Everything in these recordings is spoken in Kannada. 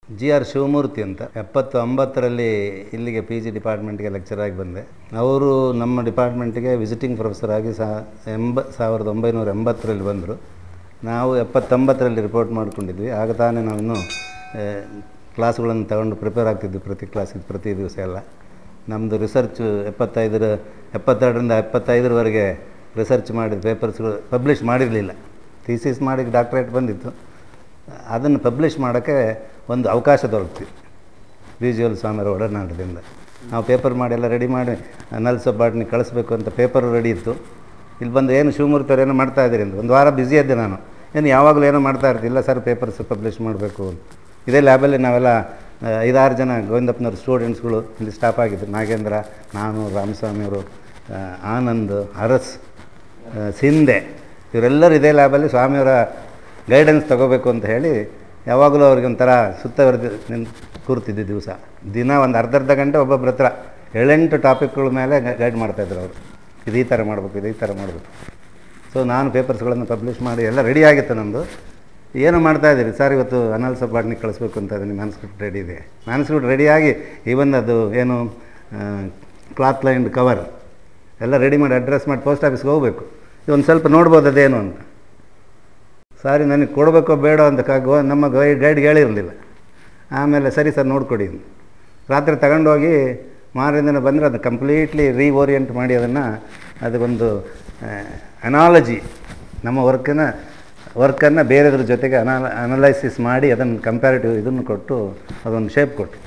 ಜಿ ಆರ್ ಶಿವಮೂರ್ತಿ ಅಂತ ಎಪ್ಪತ್ತು ಒಂಬತ್ತರಲ್ಲಿ ಇಲ್ಲಿಗೆ ಪಿ ಜಿ ಡಿಪಾರ್ಟ್ಮೆಂಟ್ಗೆ ಲೆಕ್ಚರ್ ಆಗಿ ಬಂದೆ ಅವರು ನಮ್ಮ ಡಿಪಾರ್ಟ್ಮೆಂಟಿಗೆ ವಿಸಿಟಿಂಗ್ ಪ್ರೊಫೆಸರ್ ಆಗಿ ಸಾ ಎಂಬ ಸಾವಿರದ ಒಂಬೈನೂರ ಎಂಬತ್ತರಲ್ಲಿ ಬಂದರು ನಾವು ಎಪ್ಪತ್ತೊಂಬತ್ತರಲ್ಲಿ ರಿಪೋರ್ಟ್ ಮಾಡ್ಕೊಂಡಿದ್ವಿ ಆಗ ತಾನೇ ನಾವು ಇನ್ನೂ ಕ್ಲಾಸ್ಗಳನ್ನು ತಗೊಂಡು ಪ್ರಿಪೇರ್ ಆಗ್ತಿದ್ವಿ ಪ್ರತಿ ಕ್ಲಾಸಿಗೆ ಪ್ರತಿ ದಿವಸ ಎಲ್ಲ ನಮ್ಮದು ರಿಸರ್ಚ್ ಎಪ್ಪತ್ತೈದರ ಎಪ್ಪತ್ತೆರಡರಿಂದ ಎಪ್ಪತ್ತೈದರವರೆಗೆ ರಿಸರ್ಚ್ ಮಾಡಿದ ಪೇಪರ್ಸ್ಗಳು ಪಬ್ಲಿಷ್ ಮಾಡಿರಲಿಲ್ಲ ಥೀಸಿಸ್ ಮಾಡಿ ಡಾಕ್ಟ್ರೇಟ್ ಬಂದಿತ್ತು ಅದನ್ನು ಪಬ್ಲಿಷ್ ಮಾಡೋಕ್ಕೆ ಒಂದು ಅವಕಾಶ ದೊರಕ್ತಿತ್ತು ವಿಜುವಲ್ ಸ್ವಾಮಿಯರ ಒಡನಾಟದಿಂದ ನಾವು ಪೇಪರ್ ಮಾಡಿ ಎಲ್ಲ ರೆಡಿ ಮಾಡಿ ನಲ್ ಸಬ್ಬಾಟ್ನಿ ಕಳಿಸ್ಬೇಕು ಅಂತ ಪೇಪರು ರೆಡಿ ಇತ್ತು ಇಲ್ಲಿ ಬಂದು ಏನು ಶಿವಮೂರ್ತಿ ಅವ್ರು ಏನೋ ಮಾಡ್ತಾ ಇದ್ದೀರಿ ಅಂತ ಒಂದು ವಾರ ಬ್ಯುಸಿ ಇದ್ದೆ ನಾನು ಏನು ಯಾವಾಗಲೂ ಏನೋ ಮಾಡ್ತಾ ಇರ್ತಿಲ್ಲ ಸರ್ ಪೇಪರ್ಸ್ ಪಬ್ಲಿಷ್ ಮಾಡಬೇಕು ಇದೇ ಲ್ಯಾಬಲ್ಲಿ ನಾವೆಲ್ಲ ಆ, ಐದಾರು ಜನ ಗೋವಿಂದಪ್ಪನವ್ರ ಸ್ಟೂಡೆಂಟ್ಸ್ಗಳು ಇಲ್ಲಿ ಸ್ಟಾಪ್ ಆಗಿದ್ರು ನಾಗೇಂದ್ರ ನಾನು ರಾಮಸ್ವಾಮಿಯವರು ಆ, ಆನಂದ್ ಅರಸ್ ಆ, ಸಿಂಧೆ ಇವರೆಲ್ಲರೂ ಇದೇ ಲ್ಯಾಬಲ್ಲಿ ಸ್ವಾಮಿಯವರ ಗೈಡೆನ್ಸ್ ತಗೋಬೇಕು ಅಂತ ಹೇಳಿ ಯಾವಾಗಲೂ ಅವ್ರಿಗೆ ಒಂಥರ ಸುತ್ತವರೆದು ನಿನ್ ಕೂರ್ತಿದ್ದೆ ದಿವಸ ದಿನ ಒಂದು ಅರ್ಧ ಅರ್ಧ ಗಂಟೆ ಒಬ್ಬೊಬ್ಬರ ಹತ್ರ ಏಳೆಂಟು ಟಾಪಿಕ್ಗಳ ಮೇಲೆ ಗೈಡ್ ಮಾಡ್ತಾಯಿದ್ರು ಅವರು ಇದು ಈ ಥರ ಮಾಡಬೇಕು ಇದು ಈ ಥರ ಮಾಡಬೇಕು ಸೊ ನಾನು ಪೇಪರ್ಸ್ಗಳನ್ನು ಪಬ್ಲಿಷ್ ಮಾಡಿ ಎಲ್ಲ ರೆಡಿ ಆಗಿತ್ತು ನಮ್ಮದು ಏನು ಮಾಡ್ತಾ ಇದ್ದೀರಿ ಸರ್ ಇವತ್ತು ಅನಲ್ ಸಬ್ಬಾಟ್ನಿಗೆ ಕಳಿಸ್ಬೇಕು ಅಂತ ಅದನ್ನು ಮ್ಯಾನ್ಸ್ಕ್ರಿಪ್ಟ್ ರೆಡಿ ಇದೆ ಮ್ಯಾನ್ಸ್ಕ್ರಿಪ್ಟ್ ರೆಡಿಯಾಗಿ ಈವನ್ ಅದು ಏನು ಕ್ಲಾತ್ ಲೈನ್ಡ್ ಕವರ್ ಎಲ್ಲ ರೆಡಿ ಮಾಡಿ ಅಡ್ರೆಸ್ ಮಾಡಿ ಪೋಸ್ಟ್ ಆಫೀಸ್ಗೆ ಹೋಗಬೇಕು ಒಂದು ಸ್ವಲ್ಪ ನೋಡ್ಬೋದು ಅದೇನು ಅಂತ ಸಾರಿ ನನಗೆ ಕೊಡಬೇಕೋ ಬೇಡ ಅಂತ ಕ ಗೋ ನಮ್ಮ ಗೈ ಗೈಡ್ಗೆ ಹೇಳಿರಲಿಲ್ಲ ಆಮೇಲೆ ಸರಿ ಸರ್ ನೋಡ್ಕೊಡಿ ಅಂದ್ರು. ರಾತ್ರಿ ತಗೊಂಡೋಗಿ ಮಾರನೇ ಬಂದರೆ ಅದು ಕಂಪ್ಲೀಟ್ಲಿ ರೀಓರಿಯೆಂಟ್ ಮಾಡಿ ಅದನ್ನು ಅದಕ್ಕೊಂದು ಅನಾಲಜಿ ನಮ್ಮ ವರ್ಕನ್ನ ವರ್ಕನ್ನು ಬೇರೆದ್ರ ಜೊತೆಗೆ ಅನಾಲ ಅನಲೈಸಿಸ್ ಮಾಡಿ ಅದನ್ನು ಕಂಪ್ಯಾರಿಟಿವ್ ಇದನ್ನು ಕೊಟ್ಟು ಅದೊಂದು ಶೇಪ್ ಕೊಟ್ಟು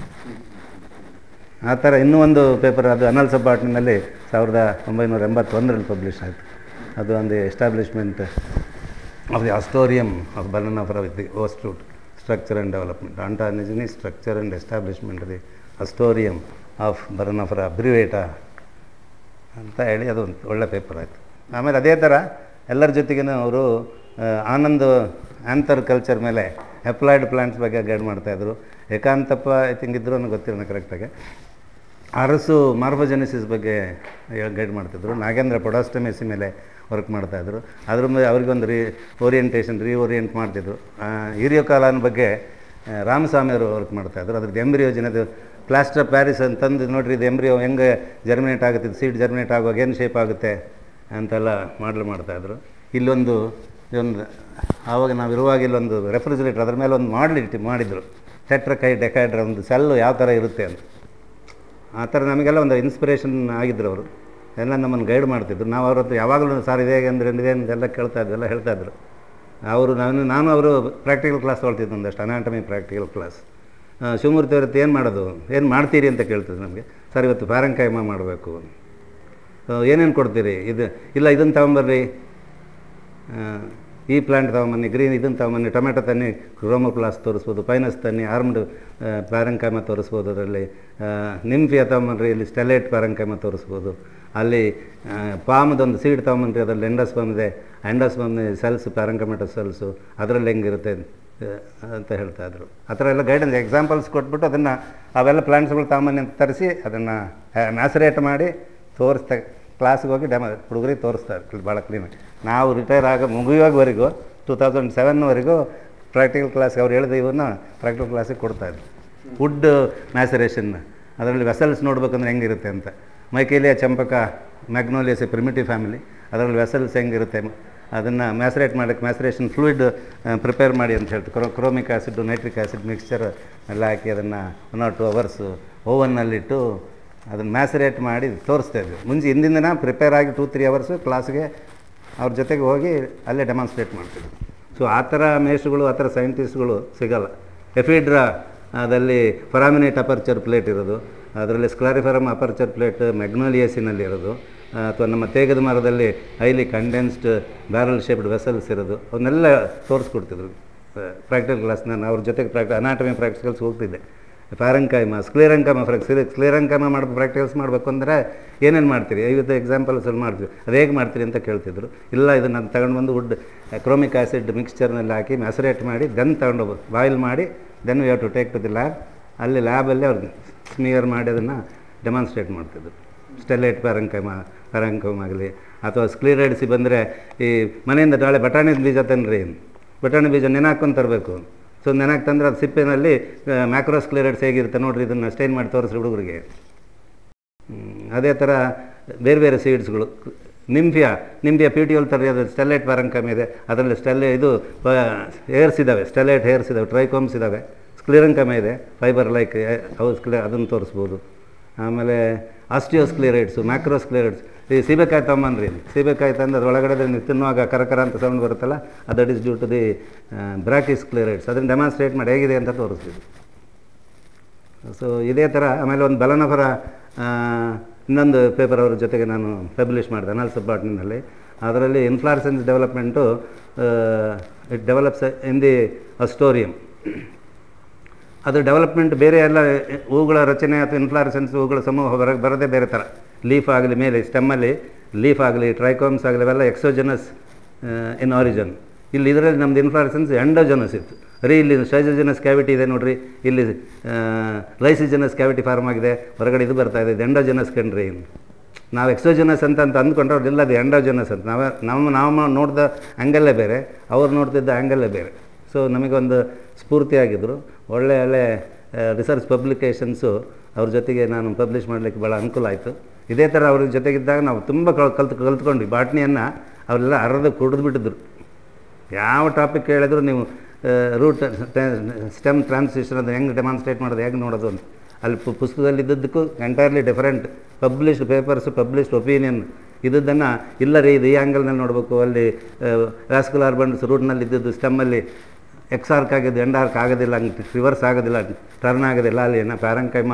ಆ ಥರ ಇನ್ನೂ ಒಂದು ಪೇಪರ್ ಅದು ಅನಲ್ ಸಬ್ಬಾಟ್ನಿನಲ್ಲಿ ಸಾವಿರದ ಒಂಬೈನೂರ ಎಂಬತ್ತೊಂದರಲ್ಲಿ ಪಬ್ಲಿಷ್ ಆಯಿತು ಅದು ಒಂದು establishment of the haustorium of Balanophora with the host root structure and development ontogeny structure and establishment the haustorium of Balanophora ಬ್ರಿವೇಟಾ ಅಂತ ಹೇಳಿ ಅದು ಒಂದು ಒಳ್ಳೆ ಪೇಪರ್ ಆಯಿತು ಆಮೇಲೆ ಅದೇ ಥರ ಎಲ್ಲರ ಜೊತೆಗೇನು ಅವರು ಆ, ಆನಂದ್ ಆಂಥರ್ ಕಲ್ಚರ್ ಮೇಲೆ ಅಪ್ಲೈಡ್ ಪ್ಲಾಂಟ್ಸ್ ಬಗ್ಗೆ ಗೈಡ್ ಮಾಡ್ತಾಯಿದ್ರು ಏಕಾಂತಪ್ಪ ಐ ಥಿಂಕ್ ಇದ್ರು ಅನ್ನೋ ಗೊತ್ತಿರೋಣ ಕರೆಕ್ಟಾಗಿ ಅರಸು ಮಾರ್ಫೋಜೆನಿಸಿಸ್ ಬಗ್ಗೆ ಗೈಡ್ ಮಾಡ್ತಿದ್ರು ನಾಗೇಂದ್ರ ಪೊಡಾಸ್ಟಮೆಸಿ ಮೇಲೆ ವರ್ಕ್ ಮಾಡ್ತಾಯಿದ್ರು ಅದ್ರ ಮೇಲೆ ಅವ್ರಿಗೊಂದು ರೀ ಓರಿಯೆಂಟೇಷನ್ ರೀ ಓರಿಯೆಂಟ್ ಮಾಡ್ತಿದ್ರು ಹಿರಿಯೋಕಾಲನ ಬಗ್ಗೆ ಆ, ರಾಮಸ್ವಾಮಿಯವರು ವರ್ಕ್ ಮಾಡ್ತಾಯಿದ್ರು ಅದ್ರದ್ದು ಎಂಬ್ರಿಯೋ ಜನದು ಪ್ಲಾಸ್ಟರ್ ಪ್ಯಾರಿಸ್ ಅಂತಂದು ನೋಡ್ರಿ ಇದು ಎಂಬ್ರಿಯೋ ಹೆಂಗೆ ಜರ್ಮಿನೇಟ್ ಆಗುತ್ತೆ ಸೀಡ್ ಜರ್ಮಿನೇಟ್ ಆಗುವಾಗ ಏನು ಶೇಪ್ ಆಗುತ್ತೆ ಅಂತೆಲ್ಲ ಮಾಡಲ್ ಮಾಡ್ತಾಯಿದ್ರು ಇಲ್ಲೊಂದು ಇದೊಂದು ಆವಾಗ ನಾವು ಇರುವಾಗ ಇಲ್ಲೊಂದು ರೆಫ್ರಿಜರೇಟರ್ ಅದ್ರ ಮೇಲೆ ಒಂದು ಮಾಡಲ್ ಇಟ್ಟು ಮಾಡಿದರು ಟೆಟ್ರಕೈ ಡೆಕೈಡ್ರ ಒಂದು ಸೆಲ್ಲು ಯಾವ ಥರ ಇರುತ್ತೆ ಅಂತ ಆ ಥರ ನಮಗೆಲ್ಲ ಒಂದು ಇನ್ಸ್ಪಿರೇಷನ್ ಆಗಿದ್ರು ಅವರು ಎಲ್ಲ ನಮ್ಮನ್ನು ಗೈಡ್ ಮಾಡ್ತಿದ್ರು ನಾವು ಅವ್ರ ಹತ್ರ ಯಾವಾಗಲೂ ಸರ್ ಇದೇ ಅಂದರೆ ಇದೇ ಎಲ್ಲ ಕೇಳ್ತಾ ಇದ್ವಿ ಎಲ್ಲ ಹೇಳ್ತಾ ಇದ್ರು ಅವರು ನಾನು ನಾನು ಅವರು ಪ್ರಾಕ್ಟಿಕಲ್ ಕ್ಲಾಸ್ ತೊಗೊಳ್ತಿದ್ದು ಒಂದಷ್ಟು ಅನಾಟಮಿ ಪ್ರಾಕ್ಟಿಕಲ್ ಕ್ಲಾಸ್ ಶಿವಮೂರ್ತಿ ಅವ್ರ ಹತ್ರ ಏನು ಮಾಡೋದು ಏನು ಮಾಡ್ತೀರಿ ಅಂತ ಕೇಳ್ತಿದ್ರು ನಮಗೆ ಸರ್ ಇವತ್ತು ಪ್ಯಾರಂಕಾಯಮ ಮಾಡಬೇಕು ಏನೇನು ಕೊಡ್ತೀರಿ ಇದು ಇಲ್ಲ ಇದನ್ನು ತಗೊಂಬರ್ರಿ ಆ, ಈ ಪ್ಲಾಂಟ್ ತಗೊಂಬನ್ನಿ ಗ್ರೀನ್ ಇದನ್ನು ತಗೊಂಬನ್ನಿ ಟೊಮೆಟೊ ತನ್ನಿ ಕ್ರೋಮೋಪ್ಲಾಸ್ ತೋರಿಸ್ಬೋದು ಪೈನಸ್ ತನ್ನಿ ಆರ್ಮ್ಡ್ ಪ್ಯಾರಂಕಾಮ ತೋರಿಸ್ಬೋದು ಅದರಲ್ಲಿ ನಿಂಫಿಯ ತಗೊಂಬನ್ರಿ ಇಲ್ಲಿ ಸ್ಟೆಲೈಟ್ ಪ್ಯಾರಂಕಾಮ ತೋರಿಸ್ಬೋದು ಅಲ್ಲಿ ಪಾಮದೊಂದು ಸೀಡ್ ತಗೊಂಬನ್ರಿ ಅದರಲ್ಲಿ ಎಂಡಸ್ಪಮ್ ಇದೆ ಎಂಡಸ್ಪಮ್ ಸೆಲ್ಸ್ ಪ್ಯಾರಂಕಮೆಟೋ ಸೆಲ್ಸು ಅದರಲ್ಲಿ ಹೆಂಗಿರುತ್ತೆ ಆ, ಅಂತ ಹೇಳ್ತಾ ಇದ್ರು ಆ ಥರ ಎಲ್ಲ ಗೈಡೆನ್ಸ್ ಎಕ್ಸಾಂಪಲ್ಸ್ ಕೊಟ್ಬಿಟ್ಟು ಅದನ್ನು ಅವೆಲ್ಲ ಪ್ಲಾಂಟ್ಸ್ಗಳು ತಗೊಂಬನ್ನಿ ಅಂತ ತರಿಸಿ ಅದನ್ನು ಮ್ಯಾಸರೇಟ್ ಮಾಡಿ ತೋರಿಸ್ತಾ ಕ್ಲಾಸ್ಗೆ ಹೋಗಿ ಡೆಮ ಹುಡುಗರಿಗೆ ತೋರಿಸ್ತಾರೆ ಭಾಳ ಕ್ಲೀನಾಗಿ ನಾವು ರಿಟೈರ್ ಆಗ ಮುಗಿಯುವಾಗವರೆಗೂ ಟೂ ತೌಸಂಡ್ ಸೆವೆನ್ವರೆಗೂ ಪ್ರಾಕ್ಟಿಕಲ್ ಕ್ಲಾಸ್ಗೆ ಅವ್ರು ಹೇಳಿದ ಇವನ್ನ ಪ್ರಾಕ್ಟಿಕಲ್ ಕ್ಲಾಸಿಗೆ ಕೊಡ್ತಾಯಿದ್ರು ವುಡ್ ಮ್ಯಾಸರೇಷನ್ ಅದರಲ್ಲಿ ವೆಸಲ್ಸ್ ನೋಡ್ಬೇಕಂದ್ರೆ ಹೆಂಗಿರುತ್ತೆ ಅಂತ Michelia champaca magnolias a primitive family ಅದರಲ್ಲಿ ವೆಸಲ್ಸ್ ಹೆಂಗಿರುತ್ತೆ ಅದನ್ನು ಮ್ಯಾಸರೇಟ್ ಮಾಡೋಕ್ಕೆ ಮ್ಯಾಸರೇಷನ್ ಫ್ಲೂಯಿಡ್ ಪ್ರಿಪೇರ್ ಮಾಡಿ ಅಂತ ಹೇಳ್ತು ಕ್ರೋ chromic acid nitric acid mixture ಎಲ್ಲ ಹಾಕಿ ಅದನ್ನು ಒನ್ ಆರ್ ಟು ಅವರ್ಸು ಓವನ್ನಲ್ಲಿಟ್ಟು ಅದನ್ನು ಮ್ಯಾಸರೇಟ್ ಮಾಡಿ ತೋರಿಸ್ತಾ ಇದ್ವಿ ಮುಂಚೆ ಹಿಂದಿನ ದಿನ ಪ್ರಿಪೇರ್ ಆಗಿ ಟೂ ತ್ರೀ ಅವರ್ಸು ಕ್ಲಾಸ್ಗೆ ಅವ್ರ ಜೊತೆಗೆ ಹೋಗಿ ಅಲ್ಲೇ ಡೆಮಾನ್ಸ್ಟ್ರೇಟ್ ಮಾಡ್ತಿದ್ವಿ ಸೊ ಆ ಥರ ಮೇಷ್ಗಳು ಆ ಥರ ಸೈಂಟಿಸ್ಟ್ಗಳು ಸಿಗಲ್ಲ ಎಫಿಡ್ರಾ ಅದಲ್ಲಿ ಫರಾಮಿನೇಟ್ ಅಪರ್ಚರ್ ಪ್ಲೇಟ್ ಇರೋದು ಅದರಲ್ಲಿ ಸ್ಕ್ಲಾರಿಫರಮ್ ಅಪರ್ಚರ್ ಪ್ಲೇಟ್ ಮೆಗ್ನೋಲಿಯಸಿನಲ್ಲಿ ಇರೋದು ಅಥವಾ ನಮ್ಮ ತೇಗದ ಮರದಲ್ಲಿ highly condensed barrel shaped vessels ಇರೋದು ಅವನ್ನೆಲ್ಲ ತೋರಿಸ್ಕೊಡ್ತಿದ್ರು ಪ್ರಾಕ್ಟಿಕಲ್ ಕ್ಲಾಸ್ ನಾನು ಅವ್ರ ಜೊತೆಗೆ ಪ್ರಾಕ್ಟಿ ಅನಾಟಮಿ ಪ್ರಾಕ್ಟಿಕಲ್ಸ್ ಹೋಗ್ತಿದ್ದೆ ಪ್ಯಾರಂಕಾಯ್ಮ ಸ್ಕ್ಲೇರಂಕಾಮ ಫಾರ್ ಸ್ಕ್ಲೇ ಸ್ಕ್ಲೇರಂಕಾಮ ಮಾಡಿ ಪ್ರಾಕ್ಟಿಕಲ್ಸ್ ಮಾಡಬೇಕು ಅಂದರೆ ಏನೇನು ಮಾಡ್ತೀರಿ ಐವತ್ತು ಎಕ್ಸಾಂಪಲ್ಸ್ ಅಲ್ಲಿ ಮಾಡ್ತೀವಿ ಅದು ಹೇಗೆ ಮಾಡ್ತೀರಿ ಅಂತ ಕೇಳ್ತಿದ್ರು ಇಲ್ಲ ಇದನ್ನು ನಾನು ತಗೊಂಡು ಬಂದು ವುಡ್ ಕ್ರೋಮಿಕ್ ಆ್ಯಸಿಡ್ ಮಿಕ್ಸ್ಚರ್ನಲ್ಲಿ ಹಾಕಿ ಮ್ಯಾಸರೇಟ್ ಮಾಡಿ ದೆನ್ ತಗೊಂಡು ಬಾಯ್ಲ್ ಮಾಡಿ then you have to take to the lab ಅಲ್ಲಿ ಲ್ಯಾಬಲ್ಲಿ ಅವ್ರು ಸ್ಮಿಯರ್ ಮಾಡಿ ಅದನ್ನು ಡೆಮಾನ್ಸ್ಟ್ರೇಟ್ ಮಾಡ್ತಿದ್ರು ಸ್ಟೆಲೈಟ್ ಪ್ಯಾರಂಕೈಮ ಪ್ಯಾರಂಕೈಮ್ ಆಗಲಿ ಅಥವಾ ಸ್ಕ್ಲೀರೈಡ್ಸಿ ಬಂದರೆ ಈ ಮನೆಯಿಂದ ನಾಳೆ ಬಟಾಣಿ ಬೀಜ ತನ್ರಿ ಬಟಾಣಿ ಬೀಜ ನೆನೆ ಹಾಕ್ಕೊಂಡು ತರಬೇಕು ಸೊ ನೆನಕ್ಕೆ ತಂದರೆ ಅದು ಸಿಪ್ಪೆನಲ್ಲಿ ಮ್ಯಾಕ್ರೋಸ್ಕ್ಲೇರೈಡ್ಸ್ ಹೇಗಿರುತ್ತೆ ನೋಡ್ರಿ ಇದನ್ನು ಸ್ಟೈನ್ ಮಾಡಿ ತೋರಿಸ್ರಿ ಹುಡುಗರಿಗೆ ಹ್ಮ್, ಅದೇ ಥರ ಬೇರೆ ಬೇರೆ ಸೀಡ್ಸ್ಗಳು ನಿಂಫಿಯಾ ನಿಂಬಿಯ ಪ್ಯೂಟಿಯಲ್ ಥರ ಅದು ಸ್ಟೆಲೈಟ್ ಪ್ಯಾರಂಕಮ್ ಇದೆ ಅದರಲ್ಲಿ ಸ್ಟೆಲ್ಲೆ ಇದು ಹೇರ್ಸ್ ಇದ್ದಾವೆ ಸ್ಟೆಲೈಟ್ ಹೇರ್ಸ್ ಇದ್ದಾವೆ ಟ್ರೈಕೋಮ್ಸ್ ಇದ್ದಾವೆ ಸ್ಕ್ಲಿರಂಕಮ ಇದೆ ಫೈಬರ್ ಲೈಕ್ ಅವು ಸ್ಕ್ಲೇ ಅದನ್ನು ತೋರಿಸ್ಬೋದು ಆಮೇಲೆ ಆಸ್ಟಿಯೋಸ್ಕ್ಲಿರೈಡ್ಸು ಮ್ಯಾಕ್ರೋಸ್ಕ್ಲಿರೈಡ್ಸ್ ಈ ಸೀಬೆಕಾಯಿ ತೊಗೊಂಬನ್ರಿ ಸೀಬೆಕಾಯಿ ತಂದು ಅದ್ರೊಳಗಡೆ ನೀವು ತಿನ್ನುವಾಗ ಕರಕರ ಅಂತ ಸೌಂಡ್ ಬರುತ್ತಲ್ಲ ಅದು that is due to the brachysclereids ಅದನ್ನು ಡೆಮಾನ್ಸ್ಟ್ರೇಟ್ ಮಾಡಿ ಹೇಗಿದೆ ಅಂತ ತೋರಿಸ್ತೀವಿ ಸೊ ಇದೇ ಥರ ಆಮೇಲೆ ಒಂದು ಬಲನಫರ ಆ, ಇನ್ನೊಂದು ಪೇಪರ್ ಅವ್ರ ಜೊತೆಗೆ ನಾನು ಪಬ್ಲಿಷ್ ಮಾಡಿದೆ ಅನಾಲಿಸಿಸ್ ಬಾಟ್ನಿನಲ್ಲಿ ಅದರಲ್ಲಿ inflorescence development it develops in the haustorium ಅದು ಡೆವಲಪ್ಮೆಂಟ್ ಬೇರೆ ಎಲ್ಲ ಹೂಗಳ ರಚನೆ ಅಥವಾ ಇನ್ಫ್ಲಾರೆಸೆನ್ಸ್ ಹೂಗಳ ಸಮೂಹ ಹೊರ ಬರೋದೇ ಬೇರೆ ಥರ ಲೀಫ್ ಆಗಲಿ ಮೇಲೆ ಸ್ಟೆಮ್ಮಲ್ಲಿ ಲೀಫ್ ಆಗಲಿ ಟ್ರೈಕೋಮ್ಸ್ ಆಗಲಿ ಅವೆಲ್ಲ ಎಕ್ಸೋಜನಸ್ ಇನ್ ಆರಿಜನ್ ಇಲ್ಲಿ ಇದರಲ್ಲಿ ನಮ್ದು ಇನ್ಫ್ಲಾರೆಸೆನ್ಸ್ ಎಂಡೋಜನಸ್ ಇತ್ತು ರೀ ಇಲ್ಲಿ ಶೈಜೋಜನಸ್ ಕ್ಯಾವಿಟಿ ಇದೆ ನೋಡ್ರಿ ಇಲ್ಲಿ ಲೈಸಿಜನಸ್ ಕ್ಯಾವಿಟಿ ಫಾರ್ಮ್ ಆಗಿದೆ ಹೊರಗಡೆ ಇದು ಬರ್ತಾ ಇದೆ ಇದು ಎಂಡೋಜನಸ್ ಕಣ್ರಿ ನಾವು ಎಕ್ಸೋಜನಸ್ ಅಂತ ಅಂತ ಅಂದ್ಕೊಂಡ್ರೆ ಅವ್ರಿಲ್ಲ ಅದು ಎಂಡೋಜನಸ್ ಅಂತ ನಾವು ನಮ್ಮ ನಾವು ನೋಡಿದ ಆ್ಯಂಗಲ್ಲೇ ಬೇರೆ ಅವ್ರು ನೋಡ್ತಿದ್ದ ಆ್ಯಂಗಲ್ಲೇ ಬೇರೆ ಸೊ ನಮಗೊಂದು ಸ್ಫೂರ್ತಿಯಾಗಿದ್ದರು ಒಳ್ಳೆ ಒಳ್ಳೆ ರಿಸರ್ಚ್ ಪಬ್ಲಿಕೇಶನ್ಸು ಅವ್ರ ಜೊತೆಗೆ ನಾನು ಪಬ್ಲಿಷ್ ಮಾಡಲಿಕ್ಕೆ ಭಾಳ ಅನುಕೂಲ ಆಯಿತು ಇದೇ ಥರ ಅವ್ರ ಜೊತೆಗಿದ್ದಾಗ ನಾವು ತುಂಬ ಕಲ್ ಕಲ್ತು ಕಲ್ತ್ಕೊಂಡ್ವಿ ಬಾಟ್ನಿಯನ್ನು ಅವರೆಲ್ಲ ಅರ್ಧ ಕುಡಿದು ಬಿಟ್ಟಿದ್ರು ಯಾವ ಟಾಪಿಕ್ ಹೇಳಿದ್ರು ನೀವು ರೂಟ್ ಸ್ಟೆಮ್ ಟ್ರಾನ್ಸಿಷನ್ ಅದು ಹೆಂಗೆ ಡೆಮಾನ್ಸ್ಟ್ರೇಟ್ ಮಾಡೋದು ಹೇಗೆ ನೋಡೋದು ಅಂತ ಅಲ್ಲಿ ಪು ಪುಸ್ತಕದಲ್ಲಿ ಇದ್ದದ್ದಕ್ಕೂ entirely different published papers published opinion ಇದ್ದದ್ದನ್ನು ಇಲ್ಲ ರೀ ಇದು ಈ ಆ್ಯಂಗಲ್ನಲ್ಲಿ ನೋಡಬೇಕು ಅಲ್ಲಿ ವ್ಯಾಸ್ಕುಲಾರ್ ಬಂಡ್ಸ್ ರೂಟ್ನಲ್ಲಿ ಇದ್ದದ್ದು ಸ್ಟೆಮ್ಮಲ್ಲಿ ಎಕ್ಸ್ ಆರ್ಕ್ ಆಗಿದ್ದು ಎಂಡ್ ಆರ್ಕ್ ಆಗೋದಿಲ್ಲ ಹಂಗೆ ರಿವರ್ಸ್ ಆಗೋದಿಲ್ಲ ಟರ್ನ್ ಆಗೋದಿಲ್ಲ ಅಲ್ಲಿ ಏನೋ ಪ್ಯಾರಂಕೈಮ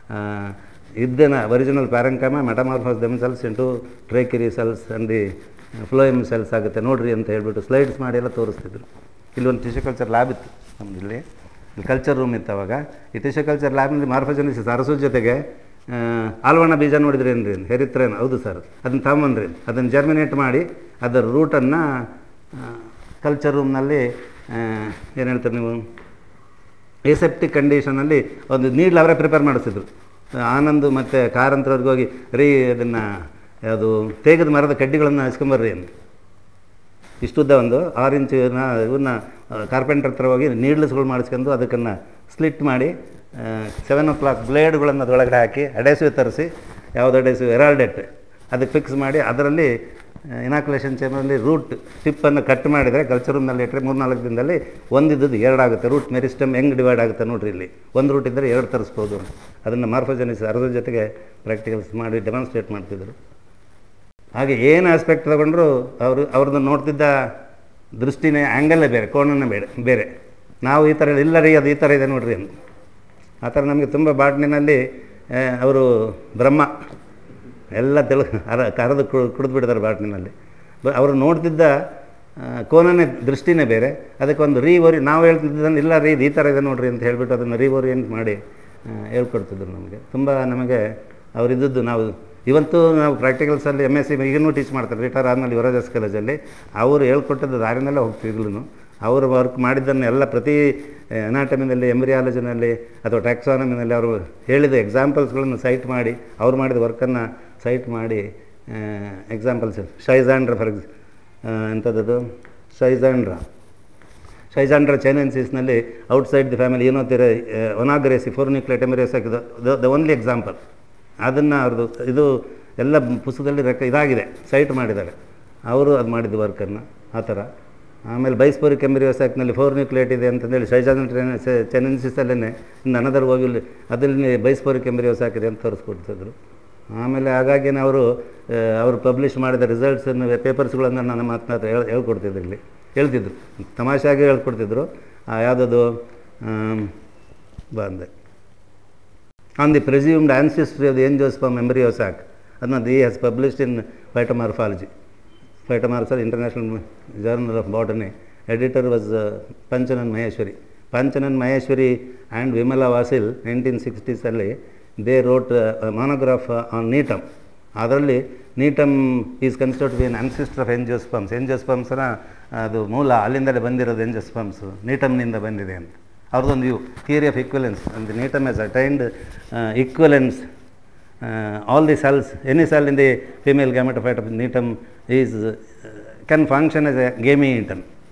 ಇದ್ದೇನ original parenchyma metamorphoses them cells into tracheary cells and the phloem cells ಆಗುತ್ತೆ ನೋಡ್ರಿ ಅಂತ ಹೇಳ್ಬಿಟ್ಟು ಸ್ಲೈಡ್ಸ್ ಮಾಡಿ ಎಲ್ಲ ತೋರಿಸ್ತಿದ್ರು ಇಲ್ಲಿ ಒಂದು ಟಿಶ್ಯೂ ಕಲ್ಚರ್ ಲ್ಯಾಬ್ ಇತ್ತು ನಮ್ದು ಇಲ್ಲಿ ಇಲ್ಲಿ ಕಲ್ಚರ್ ರೂಮ್ ಇತ್ತು ಅವಾಗ ಈ ಟಿಶ್ಯೂ ಕಲ್ಚರ್ ಲ್ಯಾಬ್ನಲ್ಲಿ ಮಾರ್ಫಜನಿಸಿಸ್ ಅರಸು ಜೊತೆಗೆ ಆ, ಆಲ್ವಣ ಬೀಜ ನೋಡಿದ್ರಿ ಏನ್ರಿ ಹೆರಿತ್ರೇನು ಹೌದು ಸರ್ ಅದನ್ನು ತಗೊಂಬನ್ರಿ ಅದನ್ನು ಜರ್ಮಿನೇಟ್ ಮಾಡಿ ಅದರ ರೂಟನ್ನು ಕಲ್ಚರ್ ರೂಮ್ನಲ್ಲಿ ಏನು ಹೇಳ್ತಾರೆ ನೀವು ಎಸೆಪ್ಟಿಕ್ ಕಂಡೀಷನಲ್ಲಿ ಒಂದು ನೀಡ್ಲು ಅವರೇ ಪ್ರಿಪೇರ್ ಮಾಡಿಸಿದ್ರು ಆನಂದ್ ಮತ್ತು ಕಾರಂತ್ರವ್ರಿಗೆ ಹೋಗಿ ರೀ ಅದನ್ನು ಯಾವುದು ತೇಗದ ಮರದ ಕಡ್ಡಿಗಳನ್ನು ಹಚ್ಕೊಂಬರ್ರಿ ಅಂತ ಇಷ್ಟುದ್ದ ಒಂದು ಆರು ಇಂಚಿನ ಇವನ್ನ ಕಾರ್ಪೆಂಟರ್ ಹತ್ರ ಹೋಗಿ ನೀಡ್ಲ್ಸ್ಗಳು ಮಾಡಿಸ್ಕೊಂಡು ಅದಕ್ಕನ್ನು ಸ್ಲಿಟ್ ಮಾಡಿ ಸೆವೆನ್ ಓ ಕ್ಲಾಕ್ ಬ್ಲೇಡ್ಗಳನ್ನು ಅದರೊಳಗಡೆ ಹಾಕಿ ಅಡೇಸಿವ್ ತರಿಸಿ ಯಾವುದು ಅಡೇಸಿವ್ ಎರಾಲ್ಡೆಟ್ ಅದಕ್ಕೆ ಫಿಕ್ಸ್ ಮಾಡಿ ಅದರಲ್ಲಿ ಇನಾಕ್ಯುಲೇಷನ್ ಚೇಂಬರಲ್ಲಿ ರೂಟ್ ಟಿಪ್ಪನ್ನು ಕಟ್ ಮಾಡಿದರೆ ಕಲ್ಚರ್ ರೂಮ್ನಲ್ಲಿ ಇಟ್ಟರೆ ಮೂರು ನಾಲ್ಕು ದಿನದಲ್ಲಿ ಒಂದಿದ್ದದ್ದು ಎರಡಾಗುತ್ತೆ ರೂಟ್ ಮೆರಿಸ್ಟಮ್ ಹೆಂಗೆ ಡಿವೈಡ್ ಆಗುತ್ತೆ ನೋಡ್ರಿ ಇಲ್ಲಿ ಒಂದು ರೂಟ್ ಇದ್ದರೆ ಎರಡು ತರಿಸ್ಬೋದು ಅದನ್ನು ಮಾರ್ಫೋಜನಿಸ್ ಅರ್ಧ ಜೊತೆಗೆ ಪ್ರಾಕ್ಟಿಕಲ್ಸ್ ಮಾಡಿ ಡೆಮಾನ್ಸ್ಟ್ರೇಟ್ ಮಾಡ್ತಿದ್ರು ಹಾಗೆ ಏನು ಆಸ್ಪೆಕ್ಟ್ ತಗೊಂಡ್ರು ಅವರು ಅವ್ರದ್ದು ನೋಡ್ತಿದ್ದ ದೃಷ್ಟಿನೇ ಆ್ಯಂಗಲ್ಲೇ ಬೇರೆ ಕೋಣನೇ ಬೇರೆ ಬೇರೆ ನಾವು ಈ ಥರ ಇಲ್ಲ ರೀ ಅದು ಈ ಥರ ಇದೆ ನೋಡ್ರಿ ಅಂತ ಆ ಥರ ನಮಗೆ ತುಂಬ ಬಾಟ್ನಿನಲ್ಲಿ ಅವರು ಬ್ರಹ್ಮ ಎಲ್ಲ ತೆಳು ಅರ ಕರೆದು ಕುಡಿದು ಬಿಡ್ತಾರೆ ಬಾಟ್ನಿನಲ್ಲಿ ಬ ಅವರು ನೋಡ್ತಿದ್ದ ಆ, ಕೋನನೇ ದೃಷ್ಟಿನೇ ಬೇರೆ ಅದಕ್ಕೆ ಒಂದು ರೀ ಓರಿ ನಾವು ಹೇಳ್ತಿದ್ದನ್ನು ಇಲ್ಲ ರೀ ಇದು ಈ ಥರ ಇದೆ ನೋಡ್ರಿ ಅಂತ ಹೇಳಿಬಿಟ್ಟು ಅದನ್ನು ರೀ ಓರಿಯೆಂಟ್ ಮಾಡಿ ಆ, ಹೇಳ್ಕೊಡ್ತಿದ್ರು ನಮಗೆ ತುಂಬ ನಮಗೆ ಅವರಿದ್ದದ್ದು ನಾವು ಇವತ್ತು ನಾವು ಪ್ರಾಕ್ಟಿಕಲ್ಸಲ್ಲಿ ಎಮ್ ಎಸ್ ಸಿ ಈಗಲೂ ಟೀಚ್ ಮಾಡ್ತಾರೆ ರಿಟೈರ್ ಆದಮೇಲೆ ಯುವರಾಜಸ್ ಕಾಲೇಜಲ್ಲಿ ಅವರು ಹೇಳ್ಕೊಟ್ಟದ್ದು ದಾರಿನಲ್ಲೇ ಹೋಗ್ತಿದ್ಲು ಅವರು ವರ್ಕ್ ಮಾಡಿದ್ದನ್ನು ಎಲ್ಲ ಪ್ರತಿ ಅನಾಟಮಿನಲ್ಲಿ ಎಂಬ್ರಿಯಾಲಜಿನಲ್ಲಿ ಅಥವಾ ಟ್ಯಾಕ್ಸಾನಮಿನಲ್ಲಿ ಅವರು ಹೇಳಿದ ಎಕ್ಸಾಂಪಲ್ಸ್ಗಳನ್ನು ಸೈಟ್ ಮಾಡಿ ಅವ್ರು ಮಾಡಿದ ವರ್ಕನ್ನು ಸೈಟ್ ಮಾಡಿ ಎಕ್ಸಾಂಪಲ್ಸ್ ಶೈಜಾಂಡ್ರ ಫಾರ್ ಎಕ್ಸ್ ಎಂಥದ್ದು ಶೈಜಾಂಡ್ರ ಶೈಜಾಂಡ್ರ ಚೈನೆನ್ಸಿಸ್ನಲ್ಲಿ ಔಟ್ಸೈಡ್ ದಿ ಫ್ಯಾಮಿಲಿ ಏನೋ ತೀರ ಒನಾಗ್ರೇಸಿ ಫೋರ್ ನ್ಯೂಕ್ಲಿಯರ್ ಟೆಮರೇಸ್ ದ ಓನ್ಲಿ ಎಕ್ಸಾಂಪಲ್ ಅದನ್ನು ಅವ್ರದ್ದು ಇದು ಎಲ್ಲ ಪುಸ್ತಕದಲ್ಲಿ ರೆಕ್ಕ ಇದಾಗಿದೆ ಸೈಟ್ ಮಾಡಿದ್ದಾರೆ ಅವರು ಅದು ಮಾಡಿದ್ದು ವರ್ಕನ್ನು ಆ ಥರ ಆಮೇಲೆ ಬೈಸ್ಪೋರಿಕ್ ಎಂಬ್ರಿಯೋಸ್ ಆ್ಯಕ್ಟ್ನಲ್ಲಿ ಫೋರ್ ನ್ಯೂಕ್ಲಿಯೇಟ್ ಇದೆ ಅಂತಂದೇಳಿ ಶೈಜಾಂಡ್ರ ಚೆನೆನ್ಸಿಸಲ್ಲೇ ಇನ್ನು ಅನದರ್ ಹೋಗಿ ಅದರಲ್ಲಿ ಬೈಸ್ಪೋರಿಕ್ ಎಂಬ್ರಿಯೋಸ್ ಹಾಕಿದೆ ಅಂತ ತೋರಿಸ್ಕೊಡ್ತಿದ್ರು ಆಮೇಲೆ ಹಾಗಾಗಿ ಅವರು ಅವರು ಪಬ್ಲಿಷ್ ಮಾಡಿದ ರಿಸಲ್ಟ್ಸನ್ನು ಪೇಪರ್ಸ್ಗಳನ್ನು ನನ್ನ ಮಾತನ್ನ ಹತ್ರ ಹೇಳ್ ಹೇಳ್ಕೊಡ್ತಿದ್ರು ಇಲ್ಲಿ ಹೇಳ್ತಿದ್ರು ತಮಾಷೆಯಾಗಿ ಹೇಳ್ಕೊಡ್ತಿದ್ರು ಆ ಯಾವುದದು ಬಂದೆ on the presumed ancestry of the angiosperm embryo sac ಅದನ್ನ the has published in Phytomorphology ಫೈಟೋಮಾರ್ಫಲ್ international journal of botany editor was Panchanan Maheshwari Panchanan Maheshwari and Vimala Vasil nineteen ಸಿಕ್ಸ್ಟೀಸಲ್ಲಿ they wrote monograph on Gnetum ಅದರಲ್ಲಿ Gnetum is considered be an ancestor of angiosperms ಎಂಜಿಯೋಸ್ಪಮ್ಸ್ನ ಅದು ಮೂಲ ಅಲ್ಲಿಂದಲೇ ಬಂದಿರೋದು ಎಂಜಿಯೋಸ್ಪಮ್ಸ್ ನೀಟಮ್ನಿಂದ ಬಂದಿದೆ ಅಂತ ಅವ್ರದ್ದೊಂದು ವ್ಯೂ ಥಿಯರಿ ಆಫ್ ಈಕ್ವಲೆನ್ಸ್ ಅಂತ Gnetum has attained equivalence all the cells any cell in the female gametophyte of Gnetum is can function as a gamete Gnetum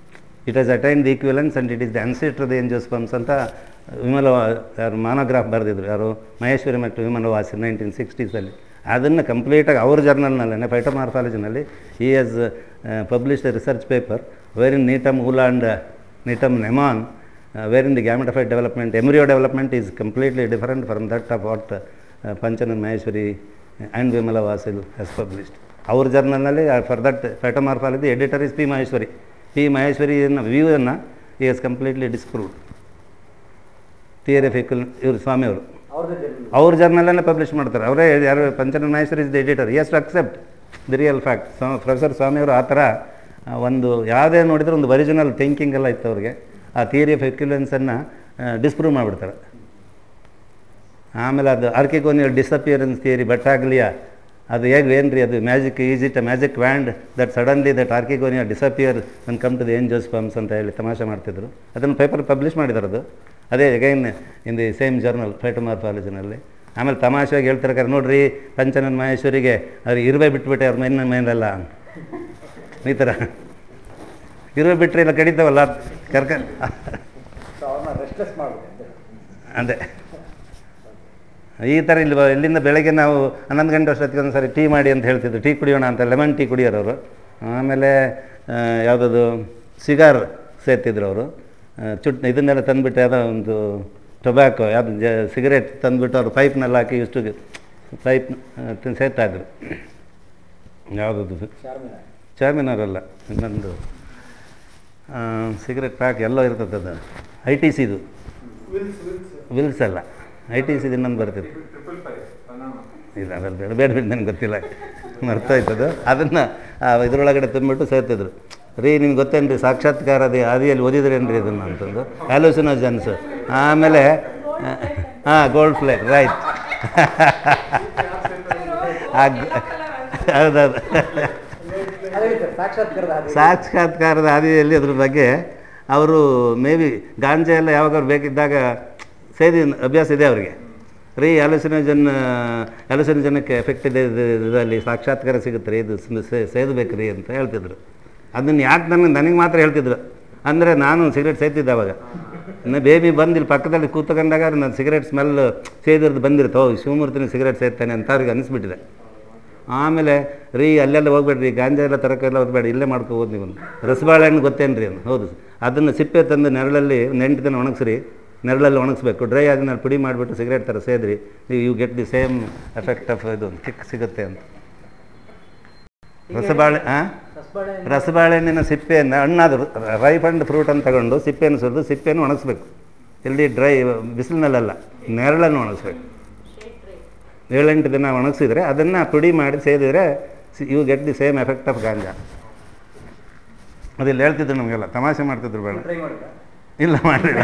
it has attain the equivalence and it is the ancestor the angiosperms ಅಂತ ವಿಮಲ ಯಾರು ಮಾನೋಗ್ರಾಫ್ ಬರೆದಿದ್ರು ಯಾರು ಮಹೇಶ್ವರಿ ಮತ್ತು ವಿಮಲ ವಾಸಿ ನೈನ್ಟೀನ್ ಸಿಕ್ಸ್ಟೀಸಲ್ಲಿ ಅದನ್ನು ಕಂಪ್ಲೀಟಾಗಿ ಅವ್ರ ಜರ್ನಲ್ನಲ್ಲೇ ಫೈಟೋಮಾರ್ಫಾಲಜಿನಲ್ಲಿ he has published research paper where in Gnetum ula and Gnetum gnemon where in the gametophyte development embryo development is completely different from that of what Panchanan Maheshwari and Vimala Vasil has published ಅವ್ರ ಜರ್ನಲ್ನಲ್ಲಿ for that Phytomorphology editor is P Maheshwari P ಮಹೇಶ್ವರಿಯನ್ನು ವ್ಯೂವನ್ನು ಈ ಹಸ್ ಕಂಪ್ಲೀಟ್ಲಿ ಡಿಸ್ಪ್ರೂವ್ಡ್ ಥಿಯರಿಫಿಕಲ್ ಇವರು ಸ್ವಾಮಿಯವರು ಅವ್ರ ಜರ್ನಲಲ್ಲೇ ಪಬ್ಲಿಷ್ ಮಾಡ್ತಾರೆ ಅವರೇ ಯಾರು Panchanan Maheshwari is the editor has to accept the real fact professor ಸ್ವಾಮಿಯವರು ಆ ಥರ ಆ, ಒಂದು ಯಾವುದೇ ನೋಡಿದ್ರೆ ಒಂದು ಒರಿಜಿನಲ್ ಥಿಂಕಿಂಗ್ ಎಲ್ಲ ಇತ್ತು ಅವ್ರಿಗೆ ಆ ಥಿಯರಿ ಆಫ್ ಎಕ್ಯುಲೆನ್ಸನ್ನು ಡಿಸ್ಪ್ರೂವ್ ಮಾಡಿಬಿಡ್ತಾರೆ ಆಮೇಲೆ ಅದು ಆರ್ಕಿಗೋನಿಯಲ್ ಡಿಸಪಿಯರೆನ್ಸ್ ಥಿಯರಿ ಬಟ್ಟಾಗ್ಲಿಯಾ ಅದು ಹೇಗೆ ಏನು ರೀ ಅದು magic is it a magic wand that suddenly that archegonia disappear and come to the angiosperms ಅಂತ ಹೇಳಿ ತಮಾಷೆ ಮಾಡ್ತಿದ್ರು ಅದನ್ನು ಪೇಪರ್ ಪಬ್ಲಿಷ್ ಮಾಡಿದ್ದಾರೆ ಅದು ಅದೇ again in the same journal ಫೈಟೋಮಾರ್ಫಾಲಜಿನಲ್ಲಿ ಆಮೇಲೆ ತಮಾಷೆಯಾಗಿ ಹೇಳ್ತಿರ್ತಾರೆ ನೋಡ್ರಿ ಪಂಚನನ್ ಮಹೇಶ್ವರಿಗೆ ಅವ್ರು ಇರುವೆ ಬಿಟ್ಬಿಟ್ಟೆ ಅವ್ರ ಮೈನ ಮೇಲೆಲ್ಲ ಈ ಥರ ಇರುವೆ ಬಿಟ್ಟರೆ ಇಲ್ಲ ಕಡಿತಾವಲ್ಲ ಕರ್ಕ ರೆಸ್ಟ್ಲೆಸ್ ಮಾಡ್ಬೇಕು ಅದೇ ಈ ಥರ ಇಲ್ಲಿ ಬ- ಇಲ್ಲಿಂದ ಬೆಳಗ್ಗೆ ನಾವು ಹನ್ನೊಂದು ಗಂಟೆ ಅಷ್ಟೊತ್ತಿಗೆ ಒಂದು ಸರಿ ಟೀ ಮಾಡಿ ಅಂತ ಹೇಳ್ತಿದ್ರು ಟೀ ಕುಡಿಯೋಣ ಅಂತ ಲೆಮನ್ ಟೀ ಕುಡಿಯೋರು ಅವರು ಆಮೇಲೆ ಯಾವುದದು ಸಿಗಾರ್ ಸೇರ್ತಿದ್ರು ಅವರು ಚುಟ್ ಇದನ್ನೆಲ್ಲ ತಂದುಬಿಟ್ಟು ಯಾವುದೋ ಒಂದು ಟೊಬ್ಯಾಕೊ ಯಾವುದು ಜ ಸಿಗರೇಟ್ ತಂದುಬಿಟ್ಟು ಅವರು ಪೈಪ್ನಲ್ಲಿ ಹಾಕಿ ಇಷ್ಟು ಪೈಪ್ ಸೇರ್ತಾಯಿದ್ರು ಯಾವುದದು ಚಾರ್ಮಿನಾರ್ ಚಾರ್ಮಿನಾರಲ್ಲ ಇನ್ನೊಂದು ಸಿಗರೆಟ್ ಪ್ಯಾಕ್ ಎಲ್ಲ ಇರ್ತದೆ ಅದು ಐ ಟಿ ಸಿದು ವಿಲ್ಸ್ ಅಲ್ಲ ಐ ಟಿ ಸಿದು ಇನ್ನೊಂದು ಬರ್ತಿತ್ತು ಇಲ್ಲ ಅದಲ್ಲ ಬೇಡ ಬೇಡ ಬೇಡ ನನಗೆ ಗೊತ್ತಿಲ್ಲ ಮರ್ತೋಯ್ತದು ಅದನ್ನು ಇದರೊಳಗಡೆ ತುಂಬಿಟ್ಟು ಸೇರ್ತಿದ್ರು ರೀ ನಿಮ್ಗೆ ಗೊತ್ತೇನು ರೀ ಸಾಕ್ಷಾತ್ಕಾರ ಅದೇ ಆದಿಯಲ್ಲಿ ಓದಿದ್ರೇನು ರೀ ಇದನ್ನು ಅಂತಂದು ಹ್ಯಾಲೋಸಿನೋಜನ್ಸ್ ಆಮೇಲೆ ಹಾಂ ಗೋಲ್ಡ್ ಫ್ಲೇಕ್ ರೈಟ್ ಹೌದೌದು ಅದೇ ಸರ್ ಸಾಕ್ಷಾತ್ಕಾರದ ಹಾದಿ ಸಾಕ್ಷಾತ್ಕಾರದ ಹಾದಿಯಲ್ಲಿ ಅದ್ರ ಬಗ್ಗೆ ಅವರು ಮೇ ಬಿ ಗಾಂಜಾ ಎಲ್ಲ ಯಾವಾಗಾದ್ರು ಬೇಕಿದ್ದಾಗ ಸೇದಿ ಅಭ್ಯಾಸ ಇದೆ ಅವರಿಗೆ ರೀ ಹ್ಯಾಲೋಸಿನೋಜನ್ ಹ್ಯಾಲೋಸಿನೋಜನಕ್ಕೆ ಎಫೆಕ್ಟ್ ಇದೆ ಇದು- ಇದರಲ್ಲಿ ಸಾಕ್ಷಾತ್ಕಾರ ಸಿಗುತ್ತೆ ರೀ ಇದು ಸ್- ಸೇ- ಸೇದಬೇಕು ರೀ ಅಂತ ಹೇಳ್ತಿದ್ರು ಅದನ್ನು ಯಾಕೆ ನನಗೆ ನನಗೆ ಮಾತ್ರ ಹೇಳ್ತಿದ್ರು ಅಂದರೆ ನಾನು ಸಿಗರೇಟ್ ಸೇದ್ತಿದ್ದೆ ಅವಾಗ ಇನ್ನು ಬೇಬಿ ಬಂದು ಇಲ್ಲಿ ಪಕ್ಕದಲ್ಲಿ ಕೂತ್ಕೊಂಡಾಗ ನಾನು ಸಿಗರೇಟ್ ಸ್ಮೆಲ್ ಸೇದಿರೋದು ಬಂದಿರುತ್ತೆ ಓ ಶಿವಮೂರ್ತಿನ ಸಿಗರೇಟ್ ಸೇರ್ತಾನೆ ಅಂತ ಅವ್ರಿಗೆ ಅನಿಸ್ಬಿಟ್ಟಿದೆ ಆಮೇಲೆ ರೀ ಅಲ್ಲೆಲ್ಲ ಹೋಗ್ಬೇಡ್ರಿ ಗಾಂಜಾ ಎಲ್ಲ ತರಕ್ಕೆಲ್ಲ ಹೋಗ್ಬೇಡ ಇಲ್ಲೇ ಮಾಡ್ಕೋಬೋದು ನೀವು ರಸಬಾಳೆಹಣ್ಣು ಗೊತ್ತೇನು ರೀ ಅಂತ ಹೌದು ಅದನ್ನು ಸಿಪ್ಪೆ ತಂದು ನೆರಳಲ್ಲಿ ನೆಂಟು ದಿನ ಒಣಗಿಸ್ರಿ ನೆರಳಲ್ಲಿ ಒಣಗಿಸ್ಬೇಕು ಡ್ರೈ ಆದ್ಮೇಲೆ ಪುಡಿ ಮಾಡಿಬಿಟ್ಟು ಸಿಗರೇಟ್ ಥರ ಸೇದ್ರಿ ನೀವು you get the same effect of ಇದು ಕಿಕ್ ಸಿಗುತ್ತೆ ಅಂತ ರಸಬಾಳೆ ಹಾಂ ರಸಬಾಳೆ ರಸಬಾಳೆಹಣ್ಣಿನ ಸಿಪ್ಪೆಯನ್ನು ಹಣ್ಣಾದ್ರು ರೈಪ್ ಅಂಡ್ ಫ್ರೂಟ್ ಅಂತ ತಗೊಂಡು ಸಿಪ್ಪೆಯನ್ನು ಸುರಿದು ಸಿಪ್ಪೆಯನ್ನು ಒಣಗಿಸ್ಬೇಕು ಇಲ್ಲಿ ಡ್ರೈ ಬಿಸಿಲಿನಲ್ಲ ನೆರಳನ್ನು ಒಣಗಿಸ್ಬೇಕು ಏಳೆಂಟು ದಿನ ಒಣಗಿಸಿದ್ರೆ ಅದನ್ನು ಪುಡಿ ಮಾಡಿ ಸೇದಿದ್ರೆ you get the same effect of ganja ಅದಿಲ್ಲಿ ಹೇಳ್ತಿದ್ರು ನಮಗೆಲ್ಲ ತಮಾಷೆ ಮಾಡ್ತಿದ್ರು ಬೇಡ ಟ್ರೈ ಮಾಡಿದ ಇಲ್ಲ ಮಾಡಲಿಲ್ಲ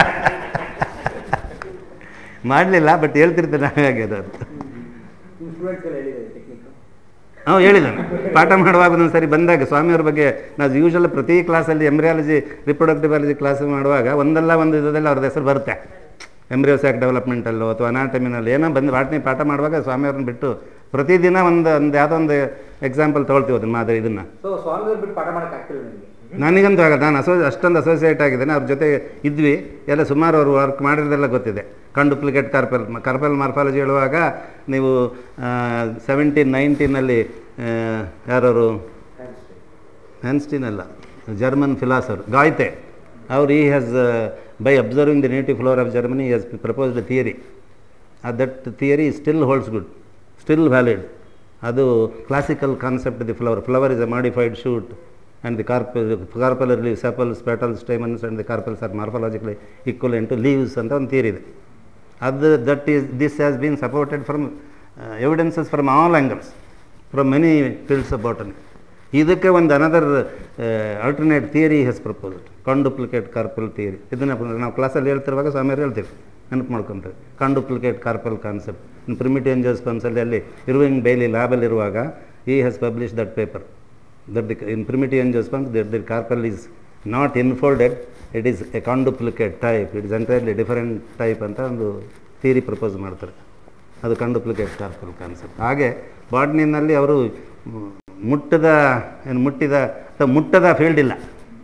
ಮಾಡಲಿಲ್ಲ ಬಟ್ ಹೇಳ್ತಿರ್ತಾರೆ ನಾವೇ ಆಗಿದೆ ಅದು ನಿಮ್ಮ ಸ್ಟೂಡೆಂಟ್ಸ್ ಎಲ್ಲ ಹೇಳಿದ್ದಾರೆ ಟೆಕ್ನಿಕ್ ಹ್ಞೂ ಹೇಳಿದ್ದಾನೆ ಪಾಠ ಮಾಡುವಾಗ ಒಂದು ಸರಿ ಬಂದಾಗ ಸ್ವಾಮಿಯವ್ರ ಬಗ್ಗೆ ನಾವು ಯೂಶಲ್ ಪ್ರತಿ ಕ್ಲಾಸಲ್ಲಿ ಎಂಬ್ರಿಯಾಲಜಿ ರಿಪ್ರೊಡಕ್ಟಿವ್ ಬಾಲಜಿ ಕ್ಲಾಸ್ ಮಾಡುವಾಗ ಒಂದಲ್ಲ ಒಂದು ಇದರಲ್ಲಿ ಅವ್ರದ್ದು ಹೆಸರು ಬರುತ್ತೆ ಎಂಬ್ರಿಯೋಸ್ಯಾಕ್ ಡೆವಲಪ್ಮೆಂಟಲ್ಲೋ ಅಥವಾ ಅನಾಟಮಿನಲ್ಲಿ ಏನೋ ಬಂದು ಬಾಟ್ನಿ ಪಾಠ ಮಾಡುವಾಗ ಸ್ವಾಮಿಯವ್ರನ್ನ ಬಿಟ್ಟು ಪ್ರತಿದಿನ ಒಂದು ಒಂದು ಯಾವುದೋ ಒಂದು ಎಕ್ಸಾಂಪಲ್ ತೊಗೊಳ್ತೀವಿ ಅದನ್ನು ಮಾದರಿ ಇದನ್ನು ಸೊ ಸ್ವಾಮಿಯವ್ರು ಬಿಟ್ಟು ಪಾಠ ಮಾಡಕ್ಕೆ ಆಗ್ತಿಲ್ಲ ನನಗೆ ನನಗಂತೂ ಆಗಲ್ಲ ನಾನು ಅಸೋ ಅಷ್ಟೊಂದು ಅಸೋಸಿಯೇಟ್ ಆಗಿದ್ದೇನೆ ಅವ್ರ ಜೊತೆ ಇದ್ವಿ ಎಲ್ಲ ಸುಮಾರು ಅವರು ವರ್ಕ್ ಮಾಡಿರೋದೆಲ್ಲ ಗೊತ್ತಿದೆ ಕಣ್ ಡುಪ್ಲಿಕೇಟ್ ಕಾರ್ಪಲ್ ಕಾರ್ಪಲ್ ಮಾರ್ಫಾಲಜಿ ಹೇಳುವಾಗ ನೀವು ಸೆವೆಂಟೀನ್ ನೈನ್ಟೀನಲ್ಲಿ ಯಾರವರು ಹ್ಯಾನ್ಸ್ಟೀನ್ ಅಲ್ಲ ಜರ್ಮನ್ ಫಿಲಾಸಫರ್ ಗಾಯ್ತೆ ಅವ್ರು he has by observing the native flora of Germany has proposed theory that theory still holds good still valid ಅದು classical concept the flower flower is a modified shoot and the ಕಾರ್ಪ carpellary leaf sepals petals stamens and the carpels are morphologically equivalent to leaves ಅಂತ ಒಂದು ಥಿಯರಿ ಇದೆ ಅದು that is this has been supported from evidences from all angles from many fields of botany ಇದಕ್ಕೆ ಒಂದು another alternate theory has proposed conduplicate carpel theory ಇದನ್ನು ನಾವು ಕ್ಲಾಸಲ್ಲಿ ಹೇಳ್ತಿರುವಾಗ ಸ್ವಾಮಿಯವ್ರು ಹೇಳ್ತೀವಿ ನೆನಪು ಮಾಡ್ಕೊಂತೀವಿ ಕಾಂಡುಪ್ಲಿಕೇಟ್ ಕಾರ್ಪಲ್ ಕಾನ್ಸೆಪ್ಟ್ ಇನ್ ಪ್ರಿಮಿಟಿ ಎಂಜೋಸ್ಪಮ್ಸಲ್ಲಿ ಅಲ್ಲಿ ಇರುವಿಂಗ್ ಡೈಲಿ ಲ್ಯಾಬಲ್ಲಿ ಇರುವಾಗ he has publish that paper that the in primitive angiosperms that the carpel is not infolded it is a conduplicate type it is entirely different type ಅಂತ ಒಂದು ಥಿಯರಿ ಪ್ರಪೋಸ್ ಮಾಡ್ತಾರೆ ಅದು ಕಂಡುಪ್ಲಿಕೇಟ್ ಕಾರ್ಪಲ್ ಕಾನ್ಸೆಪ್ಟ್ ಹಾಗೆ ಬಾಟ್ನಿನಲ್ಲಿ ಅವರು ಮ್, ಮುಟ್ಟದ ಏನು ಮುಟ್ಟಿದ ಅಥವಾ ಮುಟ್ಟದ ಫೀಲ್ಡ್ ಇಲ್ಲ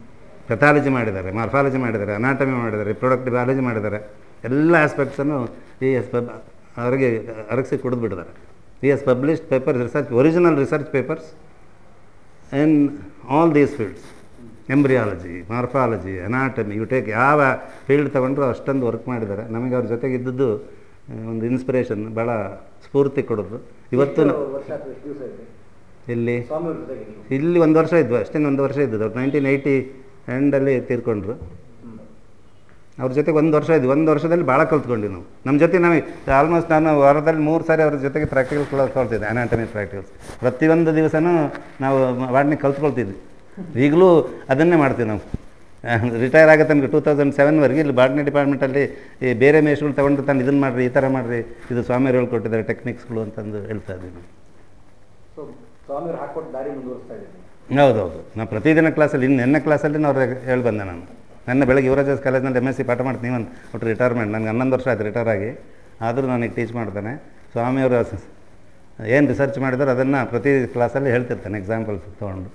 ಪೆಥಾಲಜಿ ಮಾಡಿದ್ದಾರೆ ಮಾರ್ಫಾಲಜಿ ಮಾಡಿದ್ದಾರೆ ಅನಾಟಮಿ ಮಾಡಿದ್ದಾರೆ ರಿಪ್ರೊಡಕ್ಟಿವ್ ಬಾಲಜಿ ಮಾಡಿದ್ದಾರೆ ಎಲ್ಲ ಆಸ್ಪೆಕ್ಟ್ಸನ್ನು ಈ ಎಸ್ ಪಬ್ ಅವರಿಗೆ ಅರಗಿಸಿ ಕುಡಿದು ಬಿಟ್ಟಿದ್ದಾರೆ he has published paper research original research papers in all these fields embryology morphology anatomy you take ಯಾವ ಫೀಲ್ಡ್ ತಗೊಂಡ್ರು ಅಷ್ಟೊಂದು ವರ್ಕ್ ಮಾಡಿದ್ದಾರೆ ನಮಗೆ ಅವ್ರ ಜೊತೆಗೆ ಇದ್ದದ್ದು ಆ, ಒಂದು ಇನ್ಸ್ಪಿರೇಷನ್ ಭಾಳ ಸ್ಫೂರ್ತಿ ಕೊಡೋದು ಇವತ್ತು ನ- ಎಷ್ಟು ವರ್ಷ ಅಥವಾ ಎಷ್ಟು ದಿವಸ ಇದೆ ಇಲ್ಲಿ ಸ್ವಾಮಿ ಅವ್ರ ಜೊತೆಗೆ ನೀವು ಇಲ್ಲಿ ಒಂದು ವರ್ಷ ಇದ್ವು ಅಷ್ಟೇ ಒಂದು ವರ್ಷ ಇದ್ದದ್ದು ಅವ್ರು ನೈನ್ಟೀನ್ ಏಯ್ಟಿ ಎಂಡಲ್ಲಿ ತೀರ್ಕೊಂಡ್ರು ಹ್ಮ್. ಅವ್ರ ಜೊತೆಗೆ ಒಂದು ವರ್ಷ ಇದ್ವಿ ಒಂದು ವರ್ಷದಲ್ಲಿ ಭಾಳ ಕಲ್ತ್ಕೊಂಡ್ವಿ ನಾವು ನಮ್ಮ ಜೊತೆ ನಮಗೆ ಆಲ್ಮೋಸ್ಟ್ ನಾನು ವಾರದಲ್ಲಿ ಮೂರು ಸಾರಿ ಅವ್ರ ಜೊತೆಗೆ ಪ್ರಾಕ್ಟಿಕಲ್ ಕ್ಲಾಸ್ ಕಲ್ತಿದ್ದೆ ಅನಾಟಮಿ ಪ್ರಾಕ್ಟಿಕಲ್ಸ್ ಪ್ರತಿಯೊಂದು ದಿವಸನೂ ನಾವು ವಾರ್ಡ್ನಿಗೆ ಕಲ್ತ್ಕೊಳ್ತಿದ್ವಿ ಈಗಲೂ ಅದನ್ನೇ ಮಾಡ್ತೀವಿ ನಾವು ರಿಟೈರ್ ಆಗುತ್ತೆ ನಮಗೆ ಟೂ ತೌಸಂಡ್ ಸೆವೆನ್ವರೆಗೆ ಇಲ್ಲಿ ಬಾಟ್ನಿ ಡಿಪಾರ್ಟ್ಮೆಂಟಲ್ಲಿ ಈ ಬೇರೆ ಮೇಷ್ಗಳು ತೊಗೊಂಡು ತಂದು ಇದನ್ನು ಮಾಡಿರಿ ಈ ಥರ ಮಾಡಿರಿ ಇದು ಸ್ವಾಮಿಯವ್ರು ಹೇಳ್ಕೊಟ್ಟಿದ್ದಾರೆ ಟೆಕ್ನಿಕ್ಸ್ಗಳು ಅಂತಂದು ಹೇಳ್ತಾ ಇದ್ದೀವಿ ಸೊ ಸ್ವಾಮಿ ಅವ್ರು ಹಾಕೊಟ್ಟು ದಾರಿ ಮುಂದುವರಿಸ್ತಾ ಇದ್ದೀನಿ ಹೌದೌದು ನಾನು ಪ್ರತಿದಿನ ಕ್ಲಾಸಲ್ಲಿ ಇನ್ನು ನೆನ್ನೆ ಕ್ಲಾಸಲ್ಲಿ ಅವ್ರು ಹೇಳಿ ಬಂದೆ ನಾನು ನನ್ನ ಬೆಳಗ್ಗೆ ಯುವರಾಜಸ್ ಕಾಲೇಜ್ನಲ್ಲಿ ಎಮ್ ಎಸ್ ಸಿ ಪಾಠ ಮಾಡ್ತೀನಿ ಒಂದು ಒಟ್ಟು ರಿಟೈರ್ಮೆಂಟ್ ನನಗೆ ಹನ್ನೊಂದು ವರ್ಷ ಆಯ್ತು ರಿಟೈರ್ ಆಗಿ ಆದರೂ ನನಗೆ ಟೀಚ್ ಮಾಡ್ತಾನೆ ಸ್ವಾಮಿಯವರು ಏನು ರಿಸರ್ಚ್ ಮಾಡಿದಾರೆ ಅದನ್ನು ಪ್ರತಿ ಕ್ಲಾಸಲ್ಲಿ ಹೇಳ್ತಿರ್ತಾನೆ ಎಕ್ಸಾಂಪಲ್ಸ್ ತೊಗೊಂಡು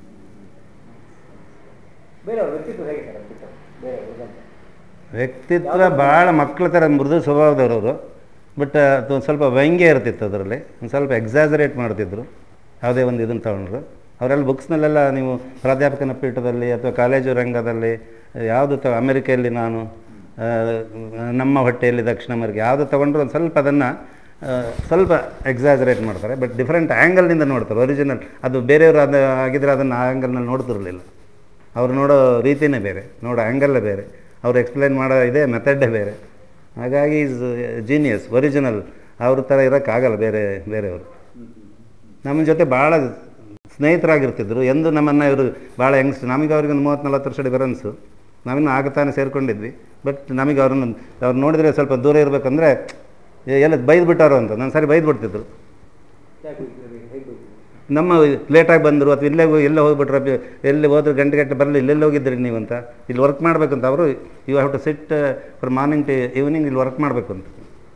ಬೇರೆ ಅವ್ರ ವ್ಯಕ್ತಿತ್ವ ಹೇಗೆ ಸರ್ ವ್ಯಕ್ತಿತ್ವ ಬೇರೆ ಹುಡುಗಂತ ವ್ಯಕ್ತಿತ್ವ ಭಾಳ ಮಕ್ಕಳ ಥರ ಮೃದು ಸ್ವಭಾವದವರು ಅವರು ಬಟ್ ಅದು ಒಂದು ಸ್ವಲ್ಪ ವ್ಯಂಗ್ಯ ಇರ್ತಿತ್ತು ಅದರಲ್ಲಿ ಒಂದು ಸ್ವಲ್ಪ ಎಕ್ಸಾಜರೇಟ್ ಮಾಡ್ತಿದ್ರು ಯಾವುದೇ ಒಂದು ಇದನ್ನು ತಗೊಂಡ್ರು ಅವರೆಲ್ಲ ಬುಕ್ಸ್ನಲ್ಲೆಲ್ಲ ನೀವು ಪ್ರಾಧ್ಯಾಪಕನ ಪೀಠದಲ್ಲಿ ಅಥವಾ ಕಾಲೇಜು ರಂಗದಲ್ಲಿ ಯಾವುದು ತ ಅಮೆರಿಕೆಯಲ್ಲಿ ನಾನು ಆ, ನಮ್ಮ ಹೊಟ್ಟೆಯಲ್ಲಿ ದಕ್ಷಿಣ ಅಮೆರಿಕ ಯಾವುದು ತೊಗೊಂಡ್ರು ಒಂದು ಸ್ವಲ್ಪ ಅದನ್ನು ಸ್ವಲ್ಪ ಎಕ್ಸಾಜರೇಟ್ ಮಾಡ್ತಾರೆ ಬಟ್ ಡಿಫ್ರೆಂಟ್ ಆ್ಯಂಗಲ್ನಿಂದ ನೋಡ್ತಾರೆ ಒರಿಜಿನಲ್ ಅದು ಬೇರೆಯವರು ಅದು ಆಗಿದ್ರೆ ಅದನ್ನು ಆ ಆ್ಯಂಗಲ್ನಲ್ಲಿ ನೋಡ್ತಿರಲಿಲ್ಲ ಅವ್ರು ನೋಡೋ ರೀತಿಯೇ ಬೇರೆ ನೋಡೋ ಆ್ಯಂಗಲ್ಲೇ ಬೇರೆ ಅವ್ರು ಎಕ್ಸ್ಪ್ಲೈನ್ ಮಾಡೋ ಇದೇ ಮೆಥಡೇ ಬೇರೆ ಹಾಗಾಗಿ ಈಸ್ ಜೀನಿಯಸ್ ಒರಿಜಿನಲ್ ಅವ್ರ ಥರ ಇರೋಕ್ಕಾಗಲ್ಲ ಬೇರೆ ಬೇರೆಯವರು ನಮ್ಮ ಜೊತೆ ಭಾಳ ಸ್ನೇಹಿತರಾಗಿರ್ತಿದ್ರು ಎಂದು ನಮ್ಮನ್ನು ಇವರು ಭಾಳ ಯಂಗ್ಸ್ಟ್ ನಮಗೆ ಅವ್ರಿಗೆ ಒಂದು ಮೂವತ್ತು ನಲ್ವತ್ತು ವರ್ಷ ಡಿಫರೆನ್ಸು ನಾವಿನ್ನು ಆಗತಾನೆ ಸೇರ್ಕೊಂಡಿದ್ವಿ ಬಟ್ ನಮಗೆ ಅವ್ರನ್ನ ಅವ್ರು ನೋಡಿದರೆ ಸ್ವಲ್ಪ ದೂರ ಇರಬೇಕಂದ್ರೆ ಎಲ್ಲ ಬೈದು ಬಿಟ್ಟವರು ಅಂತ ನಾನು ಸರಿ ಬೈದು ಬಿಡ್ತಿದ್ರು ಯಾಕೆ ಹೋಗ್ತೀರಿ ಹೇಗೆ ಹೋಗ್ತೀರಿ ನಮ್ಮ ಲೇಟಾಗಿ ಬಂದರು ಅಥವಾ ಇಲ್ಲೇ ಹೋಗಿ ಎಲ್ಲೇ ಹೋಗ್ಬಿಟ್ರೆ ಅಬ್ಬಿ ಎಲ್ಲಿ ಹೋದ್ರೆ ಗಂಟೆ ಗಂಟೆ ಬರಲಿ ಇಲ್ಲೆಲ್ಲಿ ಹೋಗಿದ್ರಿ ನೀವು ಅಂತ ಇಲ್ಲಿ ವರ್ಕ್ ಮಾಡಬೇಕಂತ ಅವರು you have to sit for morning to evening ಇಲ್ಲಿ ವರ್ಕ್ ಮಾಡಬೇಕು ಅಂತ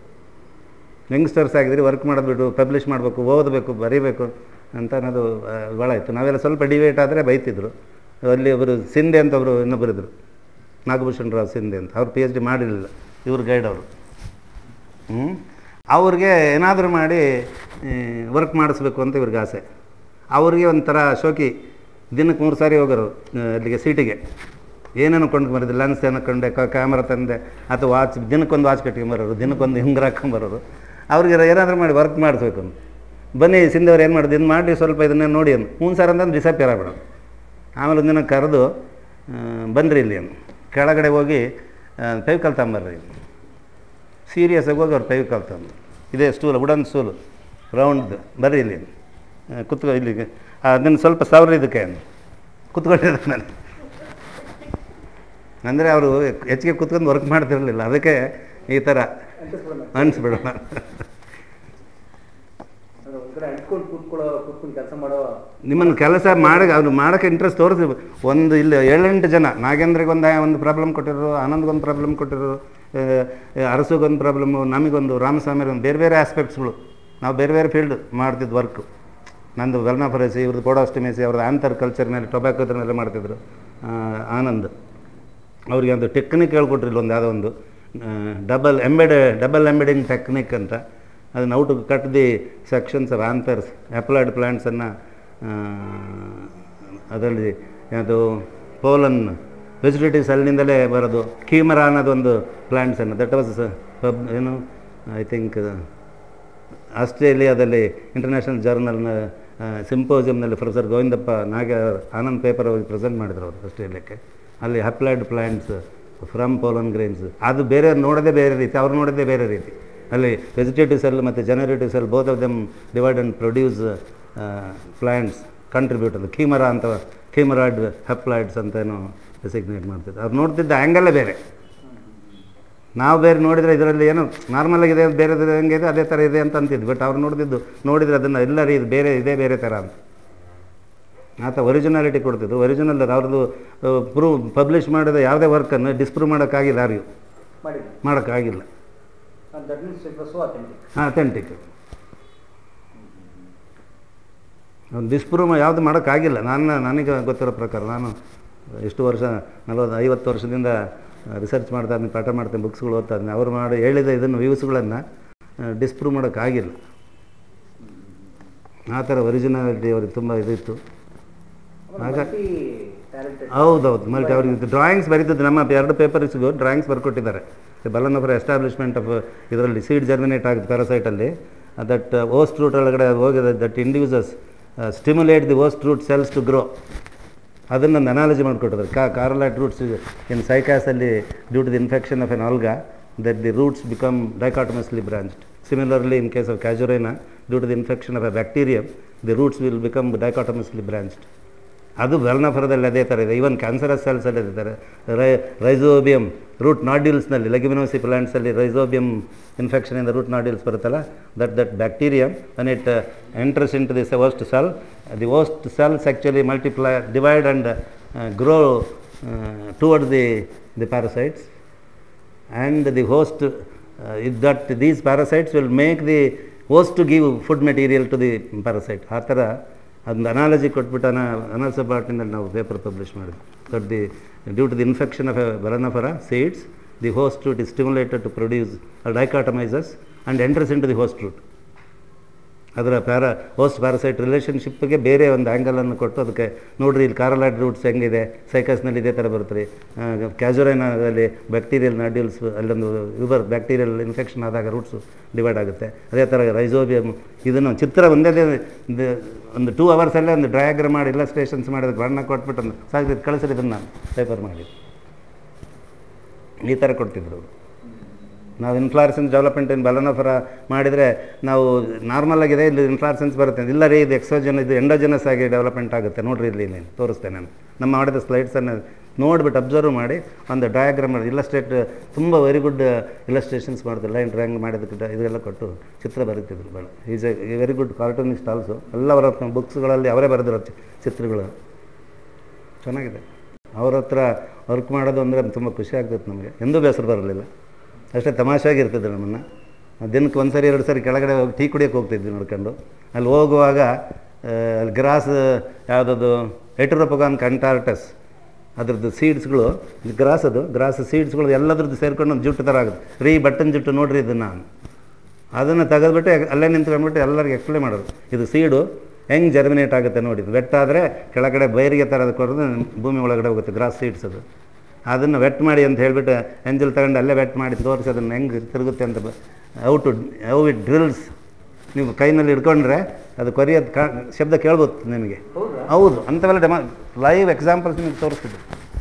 ಯಂಗ್ಸ್ಟರ್ಸ್ ಆಗಿದ್ರಿ ವರ್ಕ್ ಮಾಡೋದ್ಬಿಟ್ಟು ಪಬ್ಲಿಷ್ ಮಾಡಬೇಕು ಓದಬೇಕು ಬರೀಬೇಕು ಅಂತ ಅನ್ನೋದು ಆ, ಭಾಳ ಇತ್ತು ನಾವೆಲ್ಲ ಸ್ವಲ್ಪ ಡಿವೇಟ್ ಆದರೆ ಬೈತಿದ್ರು ಅಲ್ಲಿ ಒಬ್ಬರು ಸಿಂಧೆ ಅಂತ ಒಬ್ಬರು ಇನ್ನೊಬ್ಬರಿದ್ರು ನಾಗಭೂಷಣ್ ರಾವ್ ಸಿಂಧೆ ಅಂತ ಅವ್ರು ಪಿ ಎಚ್ ಡಿ ಮಾಡಿರಲಿಲ್ಲ ಇವ್ರು ಗೈಡ್ ಅವರು ಹ್ಞೂ ಅವ್ರಿಗೆ ಏನಾದರೂ ಮಾಡಿ ವರ್ಕ್ ಮಾಡಿಸ್ಬೇಕು ಅಂತ ಇವ್ರಿಗೆ ಆಸೆ ಅವ್ರಿಗೆ ಒಂಥರ ಶೋಕಿ ದಿನಕ್ಕೆ ಮೂರು ಸಾರಿ ಹೋಗೋರು ಆ, ಅಲ್ಲಿಗೆ ಸೀಟಿಗೆ ಏನೇನು ಕೊಂಡ್ಕೊಂಬರೋದು ಲೆನ್ಸ್ ಏನೋ ಕೊಂಡೆ ಕ್ಯಾಮ್ರಾ ತಂದೆ ಅಥವಾ ವಾಚ್ ದಿನಕ್ಕೊಂದು ವಾಚ್ ಕಟ್ಕೊಂಬರೋರು ದಿನಕ್ಕೊಂದು ಹಿಂಗೆ ಹಾಕ್ಕೊಂಬರೋರು ಅವ್ರಿಗೆ ಏನಾದರೂ ಮಾಡಿ ವರ್ಕ್ ಮಾಡಿಸ್ಬೇಕು ಅಂತ ಬನ್ನಿ ಸಿಂಧವ್ರು ಏನು ಮಾಡೋದು ಇದು ಮಾಡಿ ಸ್ವಲ್ಪ ಇದನ್ನೇ ನೋಡಿ ಅನ್ನು ಹ್ಞೂ ಸರ್ ಅಂತಂದು ಡಿಸಪಿಯರ್ ಆಗ್ಬಿಡೋದು ಆಮೇಲೆ ಒಂದಿನ ಕರೆದು ಆ, ಬನ್ನಿರಿ ಇಲ್ಲಿ ಅನ್ನು ಕೆಳಗಡೆ ಹೋಗಿ ಫೆವಿಕಲ್ ತಗೊಂಬರ್ರಿ ಸೀರಿಯಸ್ ಆಗಿ ಹೋಗಿ ಅವ್ರು ಫೆವಿಕಲ್ ತಂದು ಇದೇ ಸ್ಟೂಲ್ ವುಡನ್ ಸ್ಟೂಲು ರೌಂಡ್ದು ಬರ್ರಿ ಇಲ್ಲಿ ಆ, ಕುತ್ಕೊ ಇಲ್ಲಿಗೆ ಅದನ್ನು ಸ್ವಲ್ಪ ಸಾವಿರ ಇದಕ್ಕೆ ಕುತ್ಕೊಂಡಿದ್ದೆ ನಾನು ಅಂದರೆ ಅವರು ಹೆಚ್ಚಿಗೆ ಕುತ್ಕೊಂಡು ವರ್ಕ್ ಮಾಡ್ತಿರಲಿಲ್ಲ ಅದಕ್ಕೆ ಈ ಥರ ಅಂಟಿಸ್ಬಿಡೋಣ ಅನಿಸ್ಬಿಡೋಣ ಅಂದ್ರೆ ಒಂದ್ ಕಡೆ ಅಂಟ್ಕೊಂಡು ಕೂತ್ಕೊಳ್ಳೋ ಕೂತ್ಕೊಂಡು ಕೆಲಸ ಮಾಡೋ ನಿಮ್ಮನ್ನು ಕೆಲಸ ಮಾಡಿ ಅವ್ರು ಮಾಡೋಕ್ಕೆ ಇಂಟ್ರೆಸ್ಟ್ ತೋರಿಸಿ ಒಂದು ಇಲ್ಲಿ ಏಳೆಂಟು ಜನ ನಾಗೇಂದ್ರಿಗೆ ಒಂದು ಒಂದು ಪ್ರಾಬ್ಲಮ್ ಕೊಟ್ಟಿರೋರು ಆನಂದ್ಗೊಂದು ಪ್ರಾಬ್ಲಮ್ ಕೊಟ್ಟಿರೋರು ಆ, ಅರಸುಗೊಂದು ಪ್ರಾಬ್ಲಮ್ಮು ನಮಗೊಂದು ರಾಮಸ್ವಾಮಿ ಒಂದು ಬೇರೆ ಬೇರೆ ಆಸ್ಪೆಕ್ಟ್ಸ್ಗಳು ನಾವು ಬೇರೆ ಬೇರೆ ಫೀಲ್ಡ್ ಮಾಡ್ತಿದ್ದು ವರ್ಕು ನಂದು ವೆಲ್ನಾಫರೇಸಿ ಇವ್ರದ್ದು ಪೋಡಾಸ್ಟಿಮೇಸಿ ಅವ್ರದ್ದು ಆಂತರ್ ಕಲ್ಚರ್ ಮೇಲೆ ಟೊಬ್ಯಾಕೋದ್ರನ್ನೆಲ್ಲ ಮಾಡ್ತಿದ್ರು ಆ, ಆನಂದ್ ಅವ್ರಿಗೆ ಒಂದು ಟೆಕ್ನಿಕ್ ಹೇಳ್ಕೊಟ್ರಿಲ್ಲ ಒಂದು ಯಾವುದೋ ಒಂದು double embed double embedding technique ಅಂತ ಅದನ್ನು out cut the sections of anthers haploid ಪ್ಲ್ಯಾಂಟ್ಸನ್ನು ಅದರಲ್ಲಿ ಅದು ಪೋಲನ್ ವೆಜಿಟೇಟಿವ್ ಸೆಲ್ನಿಂದಲೇ ಬರೋದು ಕೀಮರಾ ಅನ್ನೋದೊಂದು ಪ್ಲ್ಯಾಂಟ್ಸನ್ನು ದಟ್ ವಾಸ್ ಪಬ್ ಏನು ಐ ಥಿಂಕ್ ಆಸ್ಟ್ರೇಲಿಯಾದಲ್ಲಿ ಇಂಟರ್ನ್ಯಾಷನಲ್ ಜರ್ನಲ್ನ ಸಿಂಪೋಸಿಯಮ್ನಲ್ಲಿ ಪ್ರೊಫೆಸರ್ ಗೋವಿಂದಪ್ಪ ನಾಗ ಆನಂದ್ ಪೇಪರ್ ಹೋಗಿ ಪ್ರೆಸೆಂಟ್ ಮಾಡಿದ್ರು ಅವರು ಆಸ್ಟ್ರೇಲಿಯಾಕ್ಕೆ ಅಲ್ಲಿ haploid plants from pollen grains ಅದು ಬೇರೆ ನೋಡೋದೇ ಬೇರೆ ರೀತಿ ಅವ್ರು ನೋಡೋದೇ ಬೇರೆ ರೀತಿ ಅಲ್ಲಿ ವೆಜಿಟೇಟಿವ್ ಸೆಲ್ ಮತ್ತು generative cell both of them divide and produce plants contribute ಅದು ಕೀಮರಾ ಅಂತ ಕೀಮರಾಯ್ಡ್ ಹೆಪ್ಲಾಯ್ಡ್ಸ್ ಅಂತ ಏನೋ ಡೆಸಿಗ್ನೇಟ್ ಮಾಡ್ತಿದ್ರು ಅವ್ರು ನೋಡ್ತಿದ್ದ ಆ್ಯಂಗಲ್ಲೇ ಬೇರೆ ನಾವು ಬೇರೆ ನೋಡಿದರೆ ಇದರಲ್ಲಿ ಏನು ನಾರ್ಮಲ್ ಆಗಿದೆ ಬೇರೆ ಹೆಂಗೆ ಇದೆ ಅದೇ ಥರ ಇದೆ ಅಂತ ಅಂತಿದ್ವಿ ಬಟ್ ಅವ್ರು ನೋಡ್ತಿದ್ದು ನೋಡಿದರೆ ಅದನ್ನು ಎಲ್ಲ ರೀ ಇದು ಬೇರೆ ಇದೇ ಬೇರೆ ಥರ ಅಂತ ಆತ ಒರಿಜಿನಾಲಿಟಿ ಕೊಡ್ತಿದ್ದು ಒರಿಜಿನಲ್ ಅವ್ರದ್ದು ಪ್ರೂವ್ ಪಬ್ಲಿಷ್ ಮಾಡಿದ ಯಾವುದೇ ವರ್ಕನ್ನು ಡಿಸ್ಪ್ರೂವ್ ಮಾಡೋಕ್ಕಾಗಿಲ್ಲ ಯಾರಿಗೂ ಮಾಡಿದ್ವಿ ಮಾಡೋಕ್ಕಾಗಿಲ್ಲ that means it was so authentic ಹಾಂ ಅಥೆಂಟಿಕ್ ಒಂದು ಡಿಸ್ಪ್ರೂವ್ ಯಾವುದು ಮಾಡೋಕ್ಕಾಗಿಲ್ಲ ನಾನು ನನಗೆ ಗೊತ್ತಿರೋ ಪ್ರಕಾರ ನಾನು ಎಷ್ಟು ವರ್ಷ ನಲವತ್ತು ಐವತ್ತು ವರ್ಷದಿಂದ ರಿಸರ್ಚ್ ಮಾಡ್ತಾ ಇದ್ದೀನಿ ಪಾಠ ಮಾಡ್ತೀನಿ ಬುಕ್ಸ್ಗಳು ಓದ್ತಾ ಇದ್ದೀನಿ ಅವ್ರು ಮಾಡಿ ಹೇಳಿದ ಇದನ್ನು ವ್ಯೂಸ್ಗಳನ್ನು ಡಿಸ್ಪ್ರೂವ್ ಮಾಡೋಕ್ಕಾಗಿಲ್ಲ ಆ ಥರ ಒರಿಜಿನಾಲಿಟಿ ಅವ್ರಿಗೆ ತುಂಬ ಇದಿತ್ತು ಆಗ ಟ್ಯಾಲೆಂಟೆಡ್ ಹೌದೌದು ಮಲ್ಟಿ ಅವ್ರಿಗೆ ಡ್ರಾಯಿಂಗ್ಸ್ ಬರೀತಿದ್ದು ನಮ್ಮ ಎರಡು ಪೇಪರ್ಸ್ಗೂ ಡ್ರಾಯಿಂಗ್ಸ್ ಬರ್ಕೊಟ್ಟಿದ್ದಾರೆ ಬಲನ್ ಫಾರ್ ಎಸ್ಟಾಬ್ಲಿಷ್ಮೆಂಟ್ ಆಫ್ ಇದರಲ್ಲಿ ಸೀಡ್ ಜರ್ಮಿನೇಟ್ ಆಗುತ್ತೆ ಪ್ಯಾರಸೈಟಲ್ಲಿ ದಟ್ ಓಸ್ಟ್ ರೂಟ್ ಒಳಗಡೆ ಹೋಗಿದೆ that induces stimulate the host root cells to grow ಅದನ್ನು ಒಂದು ಅನಾಲಜಿ ಮಾಡಿಕೊಟ್ಟಿದ್ದಾರೆ ಕಾ ಕಾರ್ಲೈಟ್ ರೂಟ್ಸ್ ಇನ್ ಸೈಕಾಸಲ್ಲಿ due to the infection of an alga that the roots become dichotomously branched similarly in case of Casuarina due to the infection of a bacterium the roots will become dichotomously branched ಅದು ವರ್ಣಫರದಲ್ಲಿ ಅದೇ ಥರ ಇದೆ ಈವನ್ ಕ್ಯಾನ್ಸರಸ್ ಸೆಲ್ಸಲ್ಲಿ ಅದೇ ಥರ ರೈ ರೈಸೋಬಿಯಮ್ ರೂಟ್ ನಾಡ್ಯೂಲ್ಸ್ನಲ್ಲಿ ಲೆಗಿಮಿನೋಸಿ ಪ್ಲಾಂಟ್ಸಲ್ಲಿ ರೈಸೋಬಿಯಮ್ ಇನ್ಫೆಕ್ಷನಿಂದ ರೂಟ್ ನಾಡ್ಯೂಲ್ಸ್ ಬರುತ್ತಲ್ಲ that that bacterium and it enters in into this host cell the host cells actually multiply divide and grow toward the the parasites and the host uh, is that these parasites will make the host to give food material to the parasite ಆ ಥರ ಅದೊಂದು ಅನಾಲಜಿ ಕೊಟ್ಬಿಟ್ಟು ಅನ ಅನಾಲ್ಸಬಾಟಿನಲ್ಲಿ ನಾವು ಪೇಪರ್ ಪಬ್ಲಿಷ್ ಮಾಡಿದ್ವಿ that the due to the infection of balanophora seeds the host root is stimulated to produce dichotomises and enters in to the host root ಅದರ ಪ್ಯಾರಾ ಹೋಸ್ಟ್ ಪ್ಯಾರಸೈಟ್ ರಿಲೇಷನ್ಶಿಪ್ಗೆ ಬೇರೆ ಒಂದು ಆ್ಯಂಗಲನ್ನು ಕೊಟ್ಟು ಅದಕ್ಕೆ ನೋಡ್ರಿ ಇಲ್ಲಿ ಕಾರಲಾಯ್ಡ್ ರೂಟ್ಸ್ ಹೆಂಗಿದೆ ಸೈಕಸ್ನಲ್ಲಿ ಇದೇ ಥರ ಬರುತ್ತೆ ರೀ ಕ್ಯಾಜುರೈನಲ್ಲಿ ಬ್ಯಾಕ್ಟೀರಿಯಲ್ ನಾಡ್ಯೂಲ್ಸ್ ಅಲ್ಲೊಂದು ಇವರು ಬ್ಯಾಕ್ಟೀರಿಯಲ್ ಇನ್ಫೆಕ್ಷನ್ ಆದಾಗ ರೂಟ್ಸು ಡಿವೈಡ್ ಆಗುತ್ತೆ ಅದೇ ಥರ ರೈಸೋಬಿಯಮ್ ಇದನ್ನು ಚಿತ್ರ ಒಂದೇ ದಿ- ದಿ- ಒಂದು ಟೂ ಅವರ್ಸಲ್ಲೇ ಒಂದು ಡಯಾಗ್ರಾಮ್ ಮಾಡಿ ಇಲ್ಲಸ್ಟ್ರೇಷನ್ಸ್ ಮಾಡಿ ಅದಕ್ಕೆ ಬಣ್ಣ ಕೊಟ್ಬಿಟ್ಟು ಒಂದು ಸಾಕು ಕಳಿಸ್ರಿ ಇದನ್ನು ಪೇಪರ್ ಮಾಡಿ ಈ ಥರ ಕೊಡ್ತಿದ್ರು ಅವರು ನಾವು ಇನ್ಫ್ಲಾರೆಸೆನ್ಸ್ ಡೆವಲಪ್ಮೆಂಟ್ ಇನ್ ಬಲನಫರ ಮಾಡಿದರೆ ನಾವು ನಾರ್ಮಲ್ ಆಗಿದೆ ಇಲ್ಲಿ ಇನ್ಫ್ಲಾರೆಸೆನ್ಸ್ ಬರುತ್ತೆ ಇಲ್ಲ ರೀ ಇದು ಎಕ್ಸೋಜನ್ ಇದು ಎಂಡೋಜನಸ್ ಆಗಿ ಡೆವಲಪ್ಮೆಂಟ್ ಆಗುತ್ತೆ ನೋಡ್ರಿ ಇಲ್ಲಿ ಇಲ್ಲಿ ತೋರಿಸ್ತೇನೆ ನಾನು ನಮ್ಮ ಮಾಡಿದ ಸ್ಲೈಡ್ಸನ್ನು ನೋಡಿಬಿಟ್ಟು ಅಬ್ಸರ್ವ್ ಮಾಡಿ ಒಂದು ಡಯಾಗ್ರಾಮ್ ಮಾಡಿ ಇಲ್ಲಸ್ಟ್ರೇಟ್ ತುಂಬ ವೆರಿ ಗುಡ್ ಇಲ್ಲಸ್ಟ್ರೇಷನ್ಸ್ ಮಾಡ್ತಾರೆ ಲೈನ್ ಡ್ರಾಯಿಂಗ್ ಮಾಡಿದ್ದಕ್ಕೆ ಡ- ಇದೆಲ್ಲ ಕೊಟ್ಟು ಚಿತ್ರ ಬರೀತಿದ್ರು ಭಾಳ is a very good cartoonist also ಎಲ್ಲ ಅವರ ಬುಕ್ಸ್ಗಳಲ್ಲಿ ಅವರೇ ಬರೆದಿರೋ ಚಿ- ಚಿತ್ರಗಳು ಚೆನ್ನಾಗಿದೆ ಅವ್ರ ಹತ್ರ ವರ್ಕ್ ಮಾಡೋದು ಅಂದರೆ ತುಂಬ ಖುಷಿ ಆಗ್ತೈತೆ ನಮಗೆ ಎಂದೂ ಬೇಸರ ಬರಲಿಲ್ಲ ಅಷ್ಟೇ ತಮಾಷೆಯಾಗಿರ್ತದೆ ನಮ್ಮನ್ನು ದಿನಕ್ಕೆ ಒಂದು ಸರಿ ಎರಡು ಸರಿ ಕೆಳಗಡೆ ಹೋಗಿ ಟೀ ಕುಡಿಯೋಕೆ ಹೋಗ್ತಿದ್ವಿ ನೋಡ್ಕೊಂಡು ಅಲ್ಲಿ ಹೋಗುವಾಗ ಆ, ಅಲ್ಲಿ ಗ್ರಾಸ್ ಯಾವುದದು ಎಟುರೋಪಗಾನ್ ಕಂಟಾರ್ಟಸ್ ಅದ್ರದ್ದು ಸೀಡ್ಸ್ಗಳು ಗ್ರಾಸ್ ಅದು ಗ್ರಾಸ್ ಸೀಡ್ಸ್ಗಳು ಎಲ್ಲದ್ರದ್ದು ಸೇರ್ಕೊಂಡು ಒಂದು ಜುಟ್ಟು ಥರ ಆಗುತ್ತೆ ರೀ ಬಟನ್ ಜುಟ್ಟು ನೋಡ್ರಿ ಇದನ್ನು ಅದನ್ನು ತೆಗೆದ್ಬಿಟ್ಟು ಅಲ್ಲೇ ನಿಂತ್ಕೊಂಡ್ಬಿಟ್ಟು ಎಲ್ಲರಿಗೆ ಎಕ್ಸ್ಪ್ಲೇ ಮಾಡೋದು ಇದು ಸೀಡು ಹೆಂಗೆ ಜರ್ಮಿನೇಟ್ ಆಗುತ್ತೆ ನೋಡಿ ಇದು ವೆಟ್ ಆದರೆ ಕೆಳಗಡೆ ಬೈರಿಗೆ ಥರದ ಕೊಡೋದು ಭೂಮಿ ಒಳಗಡೆ ಹೋಗುತ್ತೆ ಗ್ರಾಸ್ ಸೀಡ್ಸ್ ಅದು ಅದನ್ನು ವೆಟ್ ಮಾಡಿ ಅಂತ ಹೇಳಿಬಿಟ್ಟು ಎಂಜಲ್ ತಗೊಂಡು ಅಲ್ಲೇ ವೆಟ್ ಮಾಡಿ ತೋರಿಸಿ ಅದನ್ನು ಹೆಂಗೆ ತಿರುಗುತ್ತೆ ಅಂತ ಔ ಟು ಔ ಇಟ್ ಡ್ರಿಲ್ಸ್ ನೀವು ಕೈನಲ್ಲಿ ಹಿಡ್ಕೊಂಡ್ರೆ ಅದು ಕೊರಿಯೋದು ಕಾ ಶಬ್ದ ಕೇಳ್ಬೋದು ನಿಮಗೆ ಹೌದಾ ಹೌದು ಅಂಥವೆಲ್ಲ ಡೆಮಾ ಲೈವ್ ಎಕ್ಸಾಂಪಲ್ಸ್ ನಿಮಗೆ ತೋರಿಸ್ತಿದ್ದೆ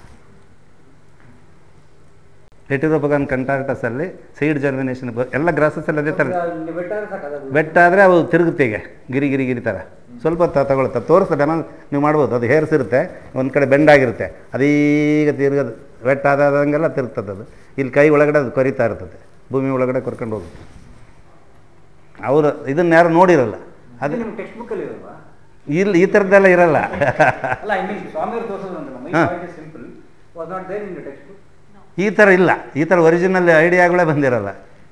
ಎಟಿರೋಪಗಾನ್ ಕಂಟಾರ್ಟಸಲ್ಲಿ ಸೀಡ್ ಜರ್ಮಿನೇಷನ್ ಎಲ್ಲ ಗ್ರಾಸಸ್ಸಲ್ಲಿ ಅದೇ ಥರ ಅಲ್ಲಿ ಬೆಟ್ಟಾದ್ರೆ ಸಾಕು ಅದು ಬೆಟ್ಟ ಆದರೆ ಅವು ತಿರುಗುತ್ತೆ ಈಗ ಗಿರಿ ಗಿರಿ ಗಿರಿ ಥರ ಸ್ವಲ್ಪ ಹೊತ್ತು ತಗೊಳುತ್ತೆ ತೋರಿಸ್ತಾ ಡೆಮೋ ನೀವು ಮಾಡ್ಬೋದು ಅದು ಹೇರ್ಸ್ ಇರುತ್ತೆ ಒಂದು ಕಡೆ ಬೆಂಡ್ ಆಗಿರುತ್ತೆ ಅದೀಗ ತಿರುಗೋದು ಬೆಟ್ಟ ಆದಂಗೆಲ್ಲ ತಿರುಗ್ತದೆ ಅದು ಇಲ್ಲಿ ಕೈ ಒಳಗಡೆ ಅದು ಕೊರಿತಾ ಇರ್ತದೆ ಭೂಮಿ ಒಳಗಡೆ ಕರ್ಕೊಂಡು ಹೋಗುತ್ತೆ ಅವರು ಇದನ್ನ ಯಾರು ನೋಡಿರಲ್ಲ ಅದು ಅದು ನಿಮ್ಮ ಟೆಕ್ಸ್ಟ್ ಬುಕ್ ಅಲ್ಲಿ ಇರಲ್ವಾ ಇಲ್ಲಿ ಈ ಥರದ್ದೆಲ್ಲ ಇರಲ್ಲ ಅಲ್ಲ ಐ ಮೀನ್ ಸ್ವಾಮಿಯವರು ತೋರಿಸೋದಂತಲ್ಲ ಮೈ ಹಾ. Simple was not there in textbook ಈ ಥರ ಇಲ್ಲ ಈ ಥರ ಒರಿಜಿನಲ್ ಐಡಿಯಾಗಳೇ ಬಂದಿರಲ್ಲ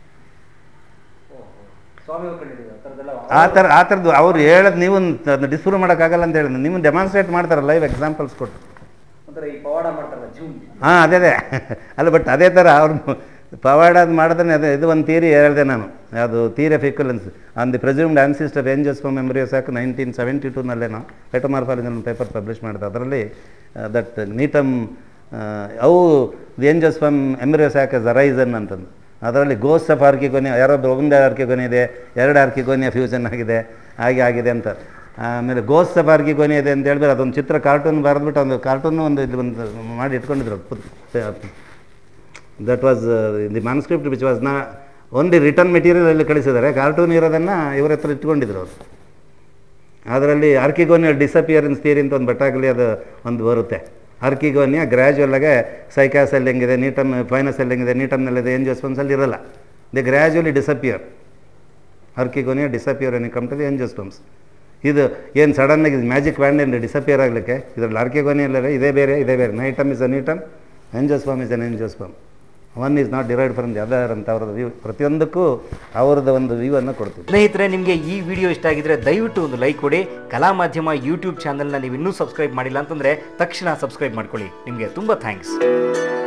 ಸ್ವಾಮಿಯವರು ಕಂಡಿದ್ದೀವಿ ಆ ಥರದ್ದೆಲ್ಲ ಆ ಥರ ಆ ಥರದ್ದು ಅವ್ರು ಹೇಳೋದು ನೀವು ಅದನ್ನ ಡಿಸ್ಪ್ರೂವ್ ಮಾಡೋಕ್ಕಾಗಲ್ಲ ಅಂತ ಹೇಳಿದ್ರು ನೀವು ಡೆಮಾನ್ಸ್ಟ್ರೇಟ್ ಮಾಡ್ತಾರೆ ಲೈವ್ ಎಕ್ಸಾಂಪಲ್ಸ್ ಕೊಟ್ಟು ಒಂಥರ ಈ ಪವಾಡ ಮಾಡ್ತಾರಲ್ಲ ಜೂಮ್ ಹಾಂ ಅದೇ ಅದೇ ಅಲ್ಲ ಬಟ್ ಅದೇ ಥರ ಅವ್ರು ಪವಾಡ ಅದು ಮಾಡಿದ್ರೆ ಅದೇ ಇದು ಒಂದು ಥಿಯರಿ ಹೇಳಿದೆ ನಾನು ಅದು theory of equivalence on the presumed ancestor angios for ಮೆಮರಿಯಸ್ ಯಾಕೆ ನೈನ್ಟೀನ್ ಸೆವೆಂಟಿ ಟೂನಲ್ಲೇ ನಾವು ಲೆಟಮಾರ್ಫಾಲಜಿ ಪೇಪರ್ ಪಬ್ಲಿಷ್ ಮಾಡಿದೆ ಅದರಲ್ಲಿ ದಟ್ ನೀಟಮ್ ಅವು ದಿ ಏಂಜಸ್ ಫ್ರಮ್ ಎಮ್ರಿಯಸ್ ಯಾಕೆ ಅರೈಸನ್ ಅಂತಂದು ಅದರಲ್ಲಿ ಗೋಸ್ ಆಫ್ ಆರ್ಕಿಗೋನಿಯ ಯಾರೋ ಒಂದು ಆರ್ಕಿಗೋನಿ ಇದೆ ಎರಡು ಆರ್ಕಿಗೋನಿಯ ಫ್ಯೂಷನ್ ಆಗಿದೆ ಹಾಗೆ ಆಗಿದೆ ಅಂತ ಆಮೇಲೆ ಗೋಸ್ ಆಫ್ ಆರ್ಕಿಗೋನಿ ಇದೆ ಅಂತ ಹೇಳಿದ್ರೆ ಅದೊಂದು ಚಿತ್ರ ಕಾರ್ಟೂನ್ ಬರೆದ್ಬಿಟ್ಟು ಒಂದು ಕಾರ್ಟೂನು ಒಂದು ಇದು ಒಂದು ಮಾಡಿ ಇಟ್ಕೊಂಡಿದ್ರು that was the manuscript which was ನಾ ಓನ್ಲಿ ರಿಟರ್ನ್ ಮೆಟೀರಿಯಲ್ ಕಳಿಸಿದ್ದಾರೆ ಕಾರ್ಟೂನ್ ಇರೋದನ್ನು ಇವ್ರ ಹತ್ರ ಇಟ್ಕೊಂಡಿದ್ರು ಅವರು ಅದರಲ್ಲಿ ಆರ್ಕಿಗೋನಿಯಲ್ ಡಿಸಪಿಯರೆನ್ಸ್ ಥಿಯರಿ ಅಂತ ಒಂದು ಬಟ್ಟಾಗಲಿ ಅದು ಒಂದು ಬರುತ್ತೆ ಆರ್ಕಿಗೋನಿಯ ಗ್ರ್ಯಾಜುವಲ್ಲಾಗೆ ಸೈಕಾಸಲ್ಲಿ ಹೆಂಗಿದೆ ನೀಟಮ್ ಫೈನಸಲ್ಲಿ ಹೆಂಗಿದೆ ನೀಟಮ್ನಲ್ಲಿದೆ ಏನ್ ಜಸ್ಪನ್ಸಲ್ಲಿ ಇರಲ್ಲ they gradually disappear archegonia disappear any come to the angiosperms ಇದು ಏನು ಸಡನ್ನಾಗಿ ಮ್ಯಾಜಿಕ್ ವ್ಯಾಂಡ್ ಏನು ಡಿಸಪಿಯರ್ ಆಗಲಿಕ್ಕೆ ಇದರಲ್ಲಿ ಆರ್ಕಿಗೋನಿಯಲ್ಲೇ ಇದೇ ಬೇರೆ ಇದೇ ಬೇರೆ gnetum is a gnetum angiosperm is an angiosperm one is not derived from the other ಅಂತ ಅವ್ರದ್ದು ವ್ಯೂ ಪ್ರತಿಯೊಂದಕ್ಕೂ ಅವ್ರದ್ದು ಒಂದು ವ್ಯೂವನ್ನು ಕೊಡ್ತೀವಿ ಸ್ನೇಹಿತರೆ ನಿಮಗೆ ಈ ವಿಡಿಯೋ ಇಷ್ಟ ಆಗಿದ್ರೆ ದಯವಿಟ್ಟು ಒಂದು ಲೈಕ್ ಕೊಡಿ ಕಲಾ ಮಾಧ್ಯಮ ಯೂಟ್ಯೂಬ್ ಚಾನಲ್ನ ನೀವು ಇನ್ನೂ ಸಬ್ಸ್ಕ್ರೈಬ್ ಮಾಡಿಲ್ಲ ಅಂತಂದರೆ ತಕ್ಷಣ ಸಬ್ಸ್ಕ್ರೈಬ್ ಮಾಡ್ಕೊಳ್ಳಿ ನಿಮಗೆ ತುಂಬ ಥ್ಯಾಂಕ್ಸ್